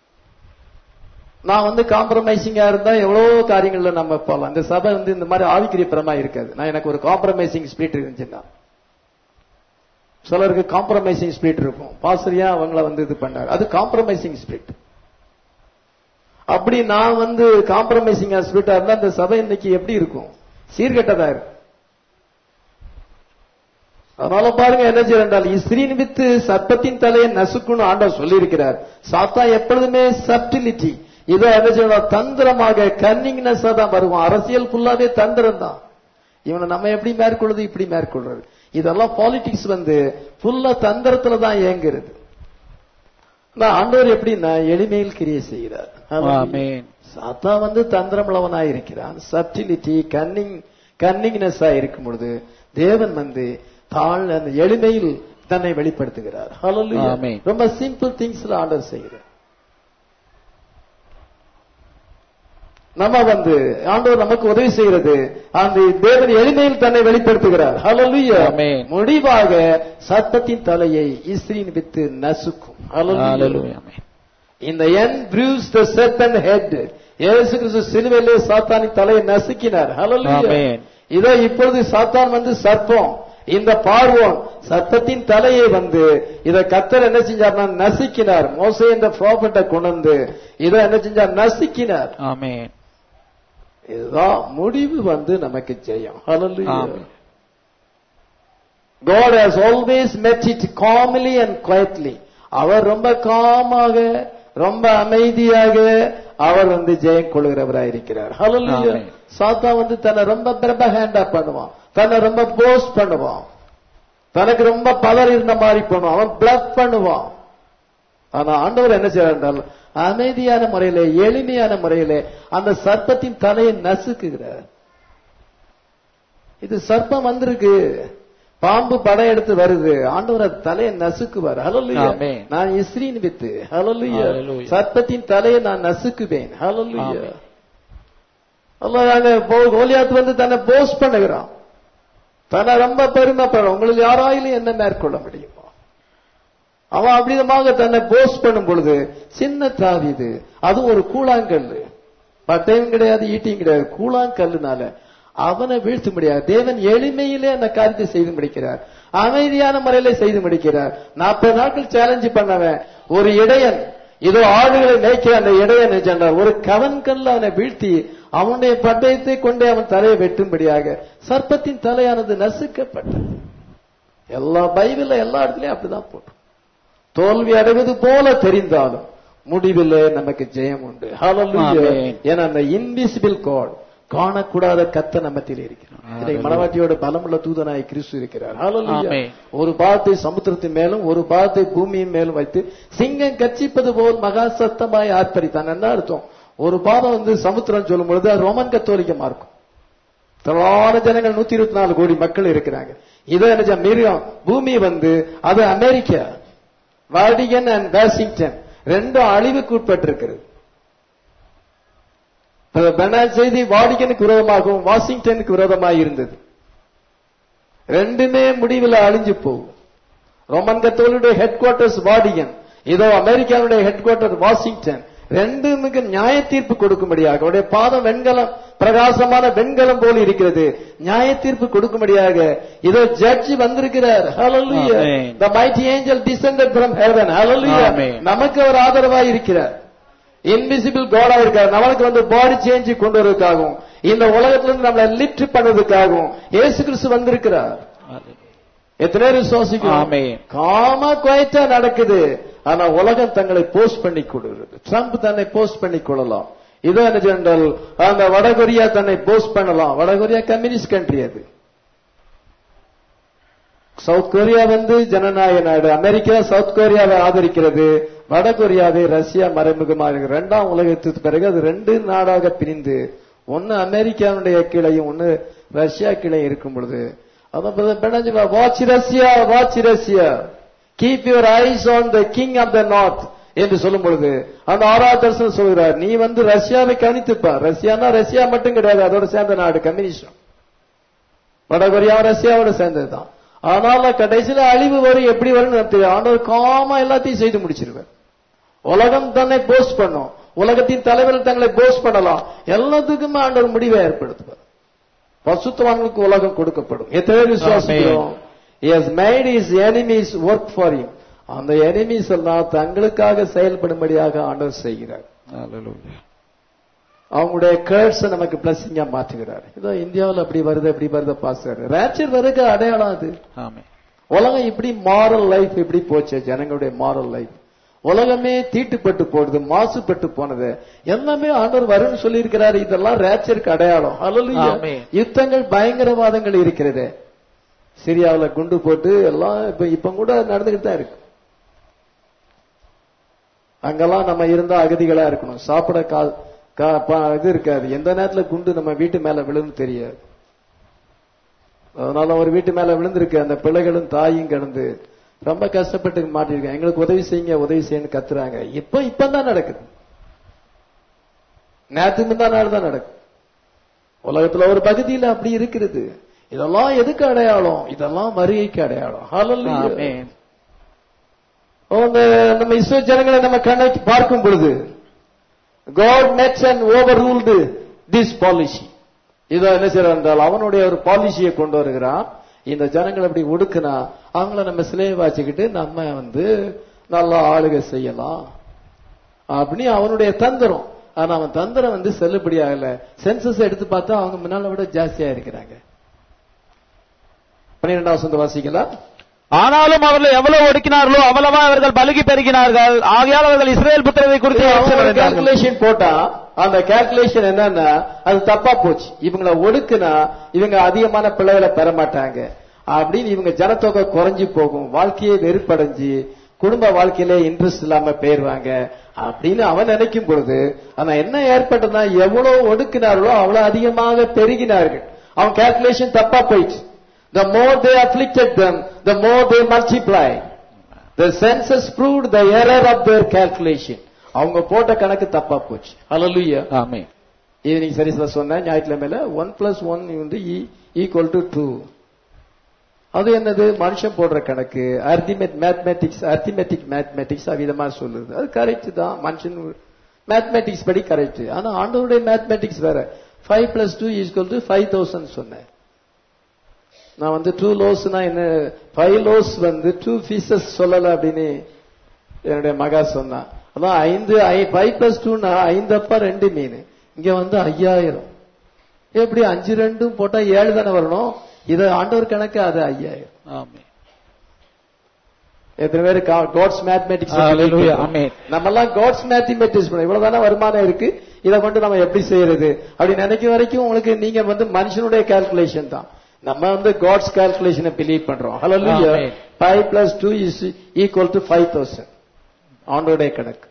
நான் வந்து காம்ப்ரமைசிங்கா இருந்தா எவ்வளவோ காரியங்கள்ல நம்ம போகலாம் இந்த சபை வந்து இந்த மாதிரி ஆவிக்கிரியபரமா இருக்காது நான் எனக்கு ஒரு காம்ப்ரமைசிங் ஸ்பிரிட் இருந்துச்சுன்னா சிலருக்கு காம்ப்ரமைசிங் ஸ்பிரிட் இருக்கும் பாசரியா அவங்கள வந்து இது பண்ணாரு அது காம்ப்ரமைசிங் ஸ்பிரிட் அப்படி நான் வந்து காம்ப்ரமைசிங் ஸ்பிரிட்டா இருந்தா இந்த சபை இன்னைக்கு எப்படி இருக்கும் சீர்கெட்டதா இருக்கும் அதனால பாருங்க என்ன செய்யறால் இஸ்ரீன் வித்து சர்ப்பத்தின் தலையை நசுக்குன்னு ஆண்டவர் சொல்லியிருக்கிறார் சாத்தா எப்பொழுதுமே சப்டிலிட்டி இதை என்ன செய்யணும் தந்திரமாக கன்னிங்னஸ் தான் வருவான் அரசியல் ஃபுல்லாவே தந்திரம் தான் இவனை நம்ம எப்படி மேற்கொள்றது இப்படி மேற்கொள்றது இதெல்லாம் பாலிடிக்ஸ் வந்து ஃபுல்லா தந்திரத்துல தான் இயங்குறது ஆனா ஆண்டவர் எப்படின்னா எளிமையில் கிரியை செய்கிறார் Amen. சாத்தா வந்து தந்திரமுள்ளவனாய் இருக்கிறான் சப்டிலிட்டி கன்னிங் கன்னிங்னஸ் இருக்கும் பொழுது தேவன் வந்து தாழ் அந்த எளிமையில் தன்னை வெளிப்படுத்துகிறார் Hallelujah. Amen. ரொம்ப சிம்பிள் திங்ஸ்ல ஆர்டர் செய்கிறார் நம்ம வந்து ஆண்டவர் நமக்கு உதவி செய்கிறது அந்த தேவன் எளிமையில் தன்னை வெளிப்படுத்துகிறார் Hallelujah. Amen. முடிவாக சத்தத்தின் தலையை இஸ்ரீன் வித்து நசுக்கும் Hallelujah. Hallelujah. Amen. இந்த என் ப்ரூஸ் த serpent ஹெட் இயேசு கிறிஸ்து சிலுவையிலே சாத்தானின் தலையை நசுக்கினார் Hallelujah. Amen. இதோ இப்பொழுது சாத்தான் வந்து சர்ப்பம் இந்த பார்வோன் சர்ப்பத்தின் தலையை வந்து இத கத்தர் என்ன செஞ்சார்னா நசுக்கினார் மோசே இந்த ப்ராஃபட்டை கொண்டு வந்து இதை என்ன செஞ்சார் நசுக்கினார் Amen. இதுதான் முடிவு வந்து நமக்கு ஜெயம் Hallelujah. Amen. God has always met it calmly and quietly. அவர் ரொம்ப காமாக ரொம்ப அமைதியாக அவர் வந்து ஜெயம் கொள்கிறவராய் இருக்கிறார் Hallelujah. Amen. சாத்தா வந்து தன்னை ரொம்ப பிரபஹேண்டா பண்ணுவான் தன்னை ரொம்ப போஸ்ட் பண்ணுவான் தனக்கு ரொம்ப பவர் இருந்த மாதிரி பண்ணுவான் அவன் பிளப் பண்ணுவான் ஆனா ஆண்டவர் என்ன செய்யறார் அமைதியான முறையிலே எளிமையான முறையிலே அந்த சர்ப்பத்தின் தலையை நசுக்குகிறார் இது சர்ப்பம் வந்திருக்கு பாம்பு படையெடுத்து வருது ஆண்டவர் அது தலையை நசுக்குவார் ஹalleluya Amen. நான் இஸ்ரீன் வித்து ஹalleluya Hallelujah. சர்ப்பத்தின் தலையை நான் நசுக்குவேன் ஹalleluya Amen. அல்லாஹ் கோலியாத் வந்து தன்னை போஸ்ட் பண்ணுகிறான் தன்னை ரொம்ப பெருமைப்படுறான் உங்களுக்கு யாராயிலும் என்ன மேற்கொள்ள முடியுமா அவன் அப்படிதமாக தன்னை போஸ்ட் பண்ணும் பொழுது சின்ன தாவிது அதுவும் ஒரு கூழாங்கல்லு பட்டயம் கிடையாது ஈட்டியும் கிடையாது கூழாங்கல்லுனால அவனை வீழ்த்த முடியாது தேவன் எளிமையிலே அந்த காரியத்தை செய்து முடிக்கிறார் அமைதியான முறையில செய்து முடிக்கிறார் நாற்பது நாட்கள் சேலஞ்சு பண்ணவன் ஒரு இடையன் இதோ ஆடுகளை மேய்க்கிற அந்த இடையன் சென்றார் ஒரு கவன் கல்ல அவனை வீழ்த்தி அவனுடைய பட்டயத்தை கொண்டே அவன் தலையை வெட்டும்படியாக சர்ப்பத்தின் தலையானது நசுக்கப்பட்டது எல்லா பைபிள்ல எல்லா இடத்துலயும் அப்படிதான் போட்டு தோல்வி அடைவது போல தெரிந்தாலும் முடிவிலே நமக்கு ஜெயம் உண்டு Hallelujah. Amen. ஏன்னா அந்த இன்விசிபிள் காட் காணக்கூடாத கத்த நம்மத்தில் இருக்கிறார் இன்னைக்கு மனவாட்டியோட பலமுள்ள தூதனாய் கிறிஸ்து இருக்கிறார் Hallelujah. Amen. ஒரு பாதத்தை சமுத்திரத்தின் மேலும் ஒரு பாதத்தை பூமியின் மேலும் வைத்து சிங்கம் கச்சிப்பது போல் மகா சத்தமாய் ஆர்ப்பரித்தான் என்ன அர்த்தம் ஒரு பாதம் வந்து சமுத்திரம் சொல்லும் பொழுது அது ரோமன் கத்தோலிக்கமா இருக்கும் திரளான ஜனங்கள் நூத்தி இருபத்தி நாலு கோடி மக்கள் இருக்கிறாங்க இதை என்ன மிருகம் பூமி வந்து அது அமெரிக்கா வாடிகன் அண்ட் வாஷிங்டன் ரெண்டும் அழிவுக்கு உட்பட்டிருக்கிறது பெனாட் செய்தி வாடிகனுக்கு விரோதமாகவும் வாஷிங்டனுக்கு விரோதமாக இருந்தது ரெண்டுமே முடிவில் அழிஞ்சு போகும் ரோமன் கத்தோலியுடைய ஹெட் குவார்டர்ஸ் வாடிகன் இதோ அமெரிக்காவுடைய ஹெட் குவார்டர் வாஷிங்டன் ரெண்டுமுக்கு நியாய தீர்ப்பு கொடுக்கும்படியாக அவருடைய பாதம் வெண்கலம் பிரகாசமான வெண்கலம் போல இருக்கிறது நியாய தீர்ப்பு கொடுக்கும்படியாக இதோ ஜட்ஜி வந்திருக்கிறார் Hallelujah. Amen. the mighty angel descended from heaven Hallelujah. Amen. நமக்கு அவர் ஆதரவாய் இருக்கிறார் இன்விசிபிள் காடா இருக்கார் நமக்கு வந்து பாடி சேஞ்ச் கொண்டு வருவதற்காகவும் இந்த உலகத்திலிருந்து நம்மளை லிஃப்ட் பண்ணதுக்காகவும் இயேசு கிறிஸ்து வந்திருக்கிறார் எத்தனை பேர் விசுவாசிக்கிறோம் ஆமென். காம குவைட்டா நடக்குது ஆனா உலகம் தங்களை போஸ்ட் பண்ணி கொடுக்கிறது ட்ரம்ப் தன்னை போஸ்ட் பண்ணி கொள்ளலாம் இதோ என்ன ஜெனரல் அந்த வடகொரியா தன்னை போஸ்ட் பண்ணலாம் வடகொரியா கம்யூனிஸ்ட் கண்ட்ரி அது சவுத் கொரியா வந்து ஜனநாயக நாடு அமெரிக்கா சவுத் கொரியாவை ஆதரிக்கிறது வடகொரியாவை ரஷ்யா மறைமுகமாக இருக்கு இரண்டாம் உலகத்துக்கு பிறகு அது ரெண்டு நாடாக பிரிந்து ஒன்னு அமெரிக்காவுடைய கிளையும் ஒன்னு ரஷ்யா கிளையும் இருக்கும் பொழுது அதான் watch Russia watch Russia keep your eyes on the king of the north என்று சொல்லும் பொழுது அந்த ஆறாவது தரிசனம் சொல்கிறார் நீ வந்து ரஷ்யாவை கணித்துப்பா ரஷ்யானா ரஷ்யா மட்டும் கிடையாது அதோட சேர்ந்த நாடு கம்யூனிஸ்டம் வடகொரியா ரஷ்யாவோட சேர்ந்ததுதான் ஆனால கடைசியில அழிவு வரும் எப்படி வரும் தெரியும் ஆண்டவர் காமா எல்லாத்தையும் செய்து முடிச்சிருவார் உலகம் தன்னை போஸ்ட் பண்ணும் உலகத்தின் தலைவர்கள் தங்களை போஸ்ட் பண்ணலாம் எல்லாத்துக்குமே ஆண்டவர் முடிவை ஏற்படுத்துவார் பசுத்தவான்களுக்கு உலகம் கொடுக்கப்படும் எத்தனை பேர் விசுவாசிக்கிறோம் He has made his enemies work for him அந்த எனிமீஸ் எல்லாம் தங்களுக்காக செயல்படும்படியாக ஆண்டவர் செய்கிறார் அவங்களுடைய கேர்ட்ஸ் நமக்கு பிளஸிங்கா மாற்றுகிறார் இதோ இந்தியாவில் அப்படி வருது அப்படி வருது பாஸ்டர் ரேச்சர் வருக அடையாளம் அது ஆமென் உலகம் இப்படி மாரல் லைஃப் இப்படி போச்சு ஜனங்களுடைய மாரல் லைஃப் உலகமே தீட்டுப்பட்டு போடுது மாசுபட்டு போனது எல்லாமே ஆண்டவர் வரும்னு சொல்லி இருக்கிறாரு இதெல்லாம் ரேச்சருக்கு அடையாளம் Hallelujah. ஆமென். யுத்தங்கள் பயங்கரவாதங்கள் இருக்கிறது சிரியாவுல குண்டு போட்டு எல்லாம் இப்ப இப்ப கூட நடந்துகிட்டு தான் இருக்கு அங்கெல்லாம் நம்ம இருந்தா அகதிகளா இருக்கணும் சாப்பிட கா- கா- ப- இது இருக்காது எந்த நேரத்துல குண்டு நம்ம வீட்டு மேல விழுந்து தெரியாது அதனால ஒரு வீட்டு மேல விழுந்திருக்கு அந்த பிள்ளைகளும் தாயும் கிடந்து ரொம்ப கஷ்டப்பட்டு மாட்டிருக்கேன் எங்களுக்கு உதவி செய்யுங்க உதவி செய்யுன்னு கத்துறாங்க இப்ப இப்பதான் நடக்குது நேற்று முந்தா நாள் தான் நடக்கும் உலகத்துல ஒரு பகுதியில அப்படி இருக்கிறது இதெல்லாம் எதுக்கு அடையாளம் இதெல்லாம் வருகைக்கு அடையாளம் Hallelujah. ஆமென் அந்த நம்ம இஸ்ரோ ஜனங்களை நம்ம கண்ணை பார்க்கும் பொழுது God met and overruled this policy இதோ என்ன செய்யறார் என்றால் அவனுடைய ஒரு பாலிசியை கொண்டு வருகிறான் இந்த ஜனங்களை அப்படி ஒடுக்குனா அவங்கள நம்ம சிலையை வாச்சிக்கிட்டு நம்ம வந்து நல்லா ஆளுகை செய்யலாம் அப்படி அவனுடைய தந்திரம் ஆனா அவன் தந்திரம் வந்து செல்லுபடி ஆகல சென்சஸ் எடுத்து பார்த்தா அவங்க முன்னால விட ஜாஸ்தியா இருக்கிறாங்க பன்னிரெண்டாம் வசந்த வாசிக்கலாம் ஆனாலும் அவர்களை எவ்வளவு ஒடுக்கினார்களோ அவ்வளவா அவர்கள் பலுகி பெருகினார்கள் ஆகையால் அவர்கள் இஸ்ரேல் புத்திரரை குறித்து எச்சரித்தார்கள். கால்குலேஷன் போட்டா அந்த கால்குலேஷன் என்னன்னா அது தப்பா போச்சு இவங்களை ஒடுக்குனா இவங்க அதிகமான பிள்ளைகளை பெற மாட்டாங்க அப்படின்னு இவங்க ஜனத்தொகை குறைஞ்சு போகும் வாழ்க்கையே வெறுப்படைஞ்சு குடும்ப வாழ்க்கையிலே இன்ட்ரெஸ்ட் இல்லாம போயிருவாங்க அப்படின்னு அவன் நினைக்கும் பொழுது ஆனா என்ன ஏற்பட்டதுன்னா எவ்வளவு ஒடுக்கினார்களோ அவ்வளவு அதிகமாக பெருகினார்கள் அவன் கால்குலேஷன் தப்பா போயிடுச்சு the more they afflicted them the more they multiply The census proved the error of their calculation. அவங்க போட்ட கணக்கு தப்பா போச்சு Hallelujah. ஆமென் இது நீங்க சரி சார் சொன்ன ஞாயிற்றுக்கிழமையில ஒன் பிளஸ் ஒன் வந்து ஈக்குவல் டு டூ அது என்னது மனுஷன் போடுற கணக்கு அர்த்திமெட் மேத்மெட்டிக்ஸ் அர்த்திமெட்டிக் மேத்மெட்டிக்ஸ் அவ்விதமா சொல்லுது அது கரெக்ட் தான் மனுஷன் மேத்மெட்டிக்ஸ் படி கரெக்ட் ஆனா ஆண்டவருடைய மேத்மெட்டிக்ஸ் வேற five plus two equal to five thousand சொன்னேன் நான் வந்து டூ லோஸ்னா என்ன ஃபைவ் லோஸ் வந்து டூ பீசஸ் சொல்லல அப்படின்னு என்னுடைய மகா சொன்னான் அதான் ஐந்து ஃபைவ் பிளஸ் டூனா ஐந்து அப்பா ரெண்டு மீன் இங்க வந்து ஐயாயிரம் எப்படி அஞ்சு ரெண்டும் போட்டா ஏழு தானே வரணும் இது ஆண்டவர் கணக்கு அது ஐயாயிரம் ஆமென் எத்தனை பேர் காட்ஸ் மேத்மெட்டிக்ஸ் Hallelujah. Amen. நம்ம எல்லாம் காட்ஸ் மேத்தமெட்டிக்ஸ் பண்ணோம் இவ்வளவுதானே வருமானம் இருக்கு இதை கொண்டு நம்ம எப்படி செய்யறது அப்படி நினைக்கும் வரைக்கும் உங்களுக்கு நீங்க வந்து மனுஷனுடைய கால்குலேஷன் தான் நம்ம வந்து காட்ஸ் கால்குலேஷனை பிலீவ் பண்றோம் hallelujah Amen. 5 plus two is equal to five thousand ஆண்டோடைய கணக்கு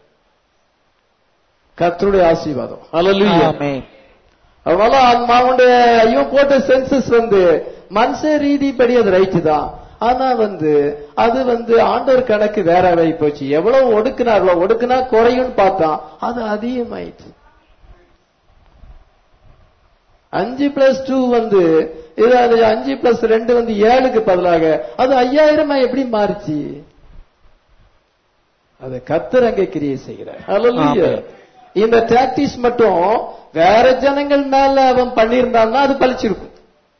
கர்த்தருடைய ஆசீர்வாதம் ஹalleluya ஆமென் அதனால அந்த அவனுடைய இவன் போட்ட சென்சஸ் வந்து மனுஷ ரீதிப்படி அது ரைட்டு தான் ஆனா வந்து அது வந்து ஆண்டவர் கணக்கு வேற ஆகி போச்சு எவ்வளவு ஒடுக்குனார்களோ ஒடுக்குனா குறையும்னு பார்த்தா அது அதிகமாயிடுச்சு அஞ்சு பிளஸ் டூ வந்து இது அது அஞ்சு பிளஸ் ரெண்டு வந்து ஏழுக்கு பதிலாக அது ஐயாயிரமா எப்படி மாறுச்சு அது கத்தர் அங்கே கிரியை செய்கிறார் Hallelujah. ஆமென். இந்த டாக்டிஸ் மட்டும் வேற ஜனங்கள் மேல அவன் பண்ணியிருந்தான்னா அது பலிச்சிருக்கும்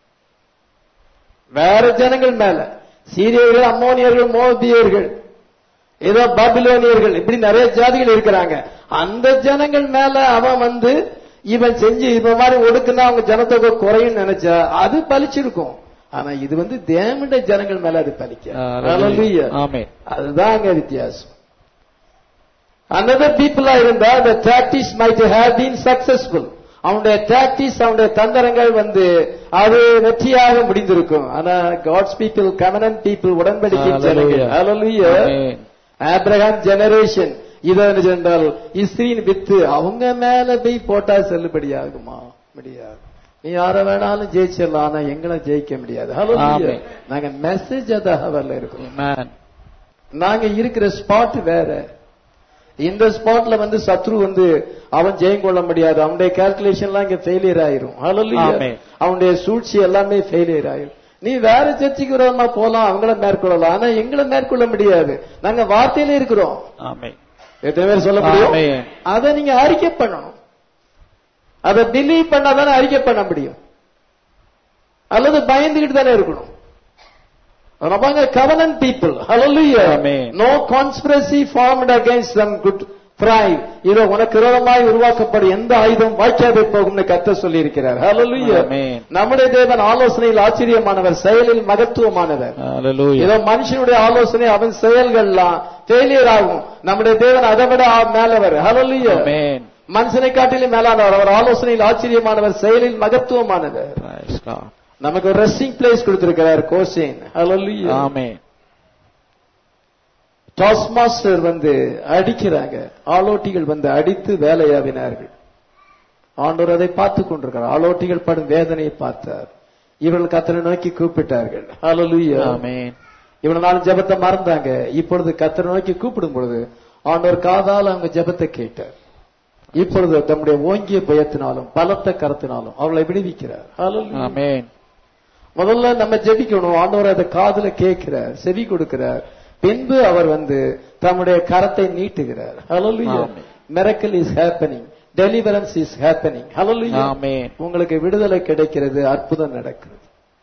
வேற ஜனங்கள் மேல சீரியர்கள் அம்மோனியர்கள் மோபியர்கள் ஏதோ பாபிலோனியர்கள் இப்படி நிறைய ஜாதிகள் இருக்கிறாங்க அந்த ஜனங்கள் மேல அவன் வந்து இவன் செஞ்சு இவன் மாதிரி ஒடுக்குனா அவங்க ஜனத்தொகை குறையும் நினைச்சா அது பலிச்சிருக்கும் ஆனா இது வந்து தேவனுடைய ஜனங்கள் மேல அது பலிக்க Hallelujah. ஆமென் அதுதான் அங்க வித்தியாசம் another பீப்புளா இருந்தா the tactics might have been successful அவனுடைய டாக்டிஸ் அவனுடைய தந்திரங்கள் வந்து அது வெற்றியாக முடிந்திருக்கும் ஆனா காட்ஸ் பீப்புள் கமனன் பீப்புள் உடன்படிக்கை ஜனங்கள் Hallelujah. Hallelujah. Amen. Abraham generation இது என்ன சொன்னால் இஸ்ரீன் வித்து அவங்க மேல போய் போட்டா செல்லுபடியாகுமா முடியாது நீ யார வேணாலும் ஜெயிச்சிடலாம் ஆனா எங்களை ஜெயிக்க முடியாது Hallelujah. ஆமென். நாங்க மெசேஜ் அதாக வரல இருக்கோம் Amen. நாங்க இருக்கிற ஸ்பாட் வேற இந்த ஸ்பாட்ல வந்து சத்ரு வந்து அவன் ஜெயம் கொள்ள முடியாது அவனுடைய கால்குலேஷன்லாம் இங்க ஃபெயிலியர் ஆயிரும் Hallelujah. ஆமென். அவனுடைய சூழ்ச்சி எல்லாமே ஃபெயிலியர் ஆயிரும் நீ வேற சர்ச்சைக்கு விரோதமா போலாம் அவங்கள மேற்கொள்ளலாம் ஆனா எங்களை மேற்கொள்ள முடியாது நாங்க வார்த்தையில இருக்கிறோம் ஆமென். எத்தனை பேர் சொல்ல முடியும் ஆமென். அதை நீங்க அறிக்கை பண்ணணும் அதை பிலீவ் பண்ணாதானே அறிக்கை பண்ண முடியும் அல்லது பயந்துகிட்டு தானே இருக்கணும் அவங்க covenant people hallelujah Amen. no conspiracy formed against them good thrive இதோ உனக்கு விரோதமாய் உருவாக்கப்படும் எந்த ஆயுதம் வாய்க்காதே போகும்னு கத்த சொல்லி இருக்கிறார் hallelujah Amen. நம்முடைய தேவன் ஆலோசனையில் ஆச்சரியமானவர் செயலில் மகத்துவமானவர் Hallelujah. ஏதோ மனுஷனுடைய ஆலோசனை அவன் செயல்கள்லாம் ஃபெயிலியர் ஆகும் நம்முடைய தேவன் அதை விட ஆ- மேலவர் ஹalleluya Amen. மனுஷனை காட்டிலும் மேலானவர் அவர் ஆலோசனையில் ஆச்சரியமானவர் செயலில் மகத்துவமானவர் Praise God. நமக்கு ஒரு ரெஸ்டிங் பிளேஸ் கொடுத்திருக்கிறார் Goshen hallelujah amen. Task master வந்து அடிக்கிறாங்க ஆலோட்டிகள் வந்து அடித்து வேலையாவினார்கள் ஆண்டவர் அதை பார்த்து கொண்டிருக்கிறார் ஆலோட்டிகள் படும் வேதனையை பார்த்தார் இவர்கள் கத்தனை நோக்கி கூப்பிட்டார்கள் ஹalleluya ஆமென். இவ்வளவு நாள் ஜெபத்தை மறந்தாங்க இப்பொழுது கத்தரை நோக்கி கூப்பிடும் பொழுது ஆண்டவர் காதால் அவங்க ஜெபத்தை கேட்டார் இப்பொழுது தம்முடைய ஓங்கிய பயத்தினாலும் பலத்த கரத்தினாலும் அவளை விடுவிக்கிறார் Hallelujah. ஆமென். முதல்ல நம்ம ஜெபிக்கணும் ஆண்டவர் அதை காதுல கேட்கிறார் செவி கொடுக்கிறார் பின்பு அவர் வந்து தம்முடைய கரத்தை நீட்டுகிறார் Hallelujah. Amen. miracle is happening deliverance is happening Hallelujah. ஆமென். உங்களுக்கு விடுதலை கிடைக்கிறது அற்புதம் நடக்கிறது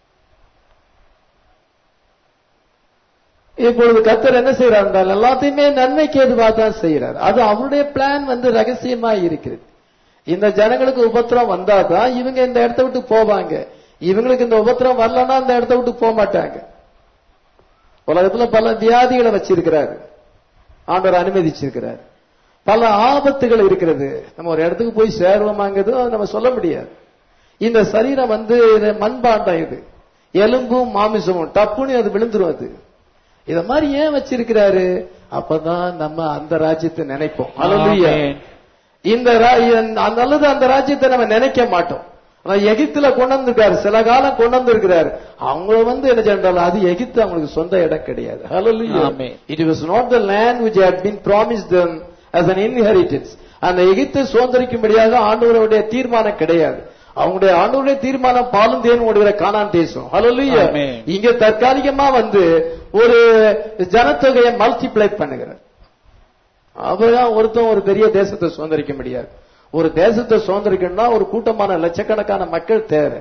இப்பொழுது கத்தர் என்ன செய்யறார் என்றால் எல்லாத்தையுமே நன்மைக்கு எதுவாக தான் செய்யறார் அது அவருடைய பிளான் வந்து ரகசியமா இருக்கிறது இந்த ஜனங்களுக்கு உபத்திரம் வந்தாதான் இவங்க இந்த இடத்த விட்டு போவாங்க இவங்களுக்கு இந்த உபத்திரம் வரலன்னா அந்த இடத்த விட்டு போக மாட்டாங்க உலகத்துல பல வியாதிகளை வச்சிருக்கிறாரு ஆண்டவர் அனுமதிச்சிருக்கிறார் பல ஆபத்துகள் இருக்கிறது நம்ம ஒரு இடத்துக்கு போய் சேருவோமாங்கிறது அது நம்ம சொல்ல முடியாது இந்த சரீரம் வந்து இது மண்பாண்டம் இது எலும்பும் மாமிசமும் டப்புன்னு அது விழுந்துரும் அது இத மாதிரி ஏன் வச்சிருக்கிறாரு அப்பதான் நம்ம அந்த ராஜ்யத்தை நினைப்போம் Hallelujah. ஆமென். இந்த ரா- இந்த- அந்த- அல்லது அந்த ராஜ்யத்தை நம்ம நினைக்க மாட்டோம் ஆனா எகிப்துல கொண்டு வந்திருக்காரு சில காலம் கொண்டு வந்திருக்கிறாரு அவங்க வந்து என்ன சென்றால் அது எகிப்து அவங்களுக்கு சொந்த இடம் கிடையாது Hallelujah. Amen. It was not the land which had been promised them as an inheritance. அந்த எகிப்தை சுதந்திரிக்கும்படியாக ஆண்டவருடைய தீர்மானம் கிடையாது அவங்களுடைய ஆண்டவருடைய தீர்மானம் பாலும் தேன் ஓடுகிற கானான் தேசம் Hallelujah. Amen. இங்க தற்காலிகமா வந்து ஒரு ஜனத்தொகையை மல்டிப்ளை பண்ணுகிறார் அவர்தான் ஒருத்தன் ஒரு பெரிய தேசத்தை சுதந்திரிக்க முடியாது ஒரு தேசத்தை சுதந்திரிக்கணும்னா ஒரு கூட்டமான லட்சக்கணக்கான மக்கள் தேவை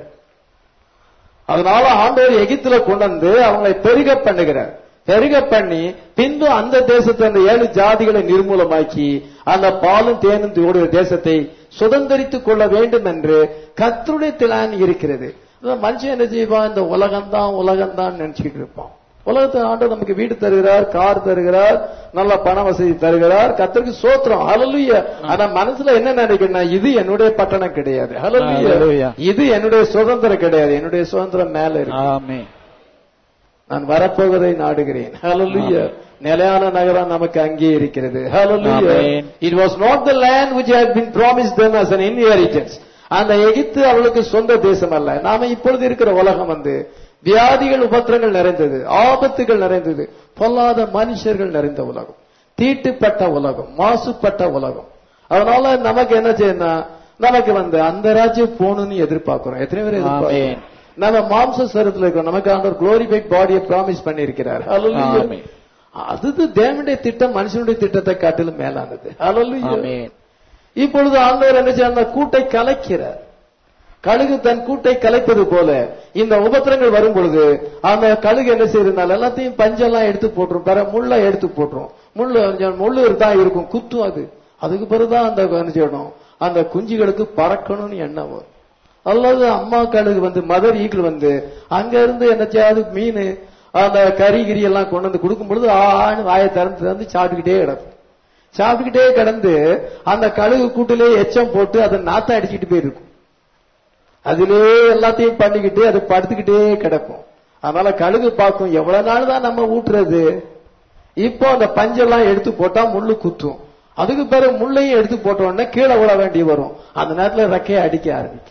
அதனால ஆண்டவர் எகிப்துல கொண்டு வந்து அவங்களை பெருக பண்ணுகிறார் பெருக பண்ணி பின்பு அந்த தேசத்தை அந்த ஏழு ஜாதிகளை நிர்மூலமாக்கி அந்த பாலும் தேனும் ஓடுகிற தேசத்தை சுதந்திரித்துக் கொள்ள வேண்டும் என்று கர்த்தருடைய திலான் இருக்கிறது அதான் மனுஷன் என்ன செய்வான் இந்த உலகம்தான் உலகம்தான் நினைச்சுக்கிட்டு இருப்பான் உலகத்தை ஆண்டு நமக்கு வீடு தருகிறார் கார் தருகிறார் நல்ல பண வசதி தருகிறார் கத்தருக்கு சோத்திரம் ஹalleluya ஆனா மனசுல என்ன நினைக்கணும் இது என்னுடைய பட்டணம் கிடையாது Hallelujah. ஹalleluya இது என்னுடைய சுதந்திரம் கிடையாது என்னுடைய சுதந்திரம் மேல இருக்கு ஆமென். நான் வரப்போவதை நாடுகிறேன் ஹalleluya நிலையான நகரம் நமக்கு அங்கே இருக்கிறது ஹalleluya Amen. it was not the land which had been promised them as an inheritance அந்த எகிப்து அவளுக்கு சொந்த தேசம் அல்ல நாம இப்பொழுது இருக்கிற உலகம் வந்து வியாதிகள் உபத்திரங்கள் நிறைந்தது ஆபத்துகள் நிறைந்தது பொல்லாத மனுஷர்கள் நிறைந்த உலகம் தீட்டுப்பட்ட உலகம் மாசுப்பட்ட உலகம் அதனால நமக்கு என்ன செய்யணும் நமக்கு வந்து அந்த ராஜ்யம் போகணும்னு எதிர்பார்க்கிறோம் எத்தனை பேர் எதிர்பார்க்கிறோம் Amen. நம்ம மாம்ச சரத்துல இருக்கோம் நமக்கு ஆண்டவர் குளோரிஃபைட் பாடியை ப்ராமிஸ் பண்ணியிருக்கிறார் Hallelujah. Amen. அது தேவனுடைய திட்டம் மனுஷனுடைய திட்டத்தை காட்டிலும் மேலானது Hallelujah. ஆமென். இப்பொழுது ஆண்டவர் என்ன செய்ய அந்த கூட்டை கலைக்கிறார் கழுகு தன் கூட்டை கலைப்பது போல இந்த உபத்திரங்கள் வரும் பொழுது அந்த கழுகு என்ன செய்யறதுனால எல்லாத்தையும் பஞ்செல்லாம் எடுத்து போட்டுரும் பிற முள்ளை எடுத்து போட்டுரும் முள்ளு கொஞ்சம் முள்ளு தான் இருக்கும் குத்தும் அது அதுக்கு பிறகுதான் அந்த என்ன செய்யணும் அந்த குஞ்சுகளுக்கு பறக்கணும்னு எண்ணம் வரும் அல்லது அம்மா கழுகு வந்து மதர் ஈக்கிள் வந்து அங்க இருந்து என்ன செய்யாது மீன் அந்த கறி கிரி எல்லாம் கொண்டு வந்து கொடுக்கும் பொழுது ஆண் வாயை திறந்து திறந்து சாப்பிட்டுக்கிட்டே கிடக்கும் சாப்பிட்டுக்கிட்டே கிடந்து அந்த கழுகு கூட்டிலே எச்சம் போட்டு அதை நாத்தம் அடிச்சிட்டு போயிருக்கும் அதிலே எல்லாத்தையும் பண்ணிக்கிட்டு அது படுத்துக்கிட்டே கிடக்கும் அதனால கழுகு பார்க்கும் எவ்வளவு நாள் தான் நம்ம ஊட்டுறது இப்போ அந்த பஞ்செல்லாம் எடுத்து போட்டா முள்ளு குத்தும் அதுக்கு பிறகு முள்ளையும் எடுத்து போட்ட உடனே கீழே விழ வேண்டி வரும் அந்த நேரத்துல ரெக்கையை அடிக்க ஆரம்பிக்கும்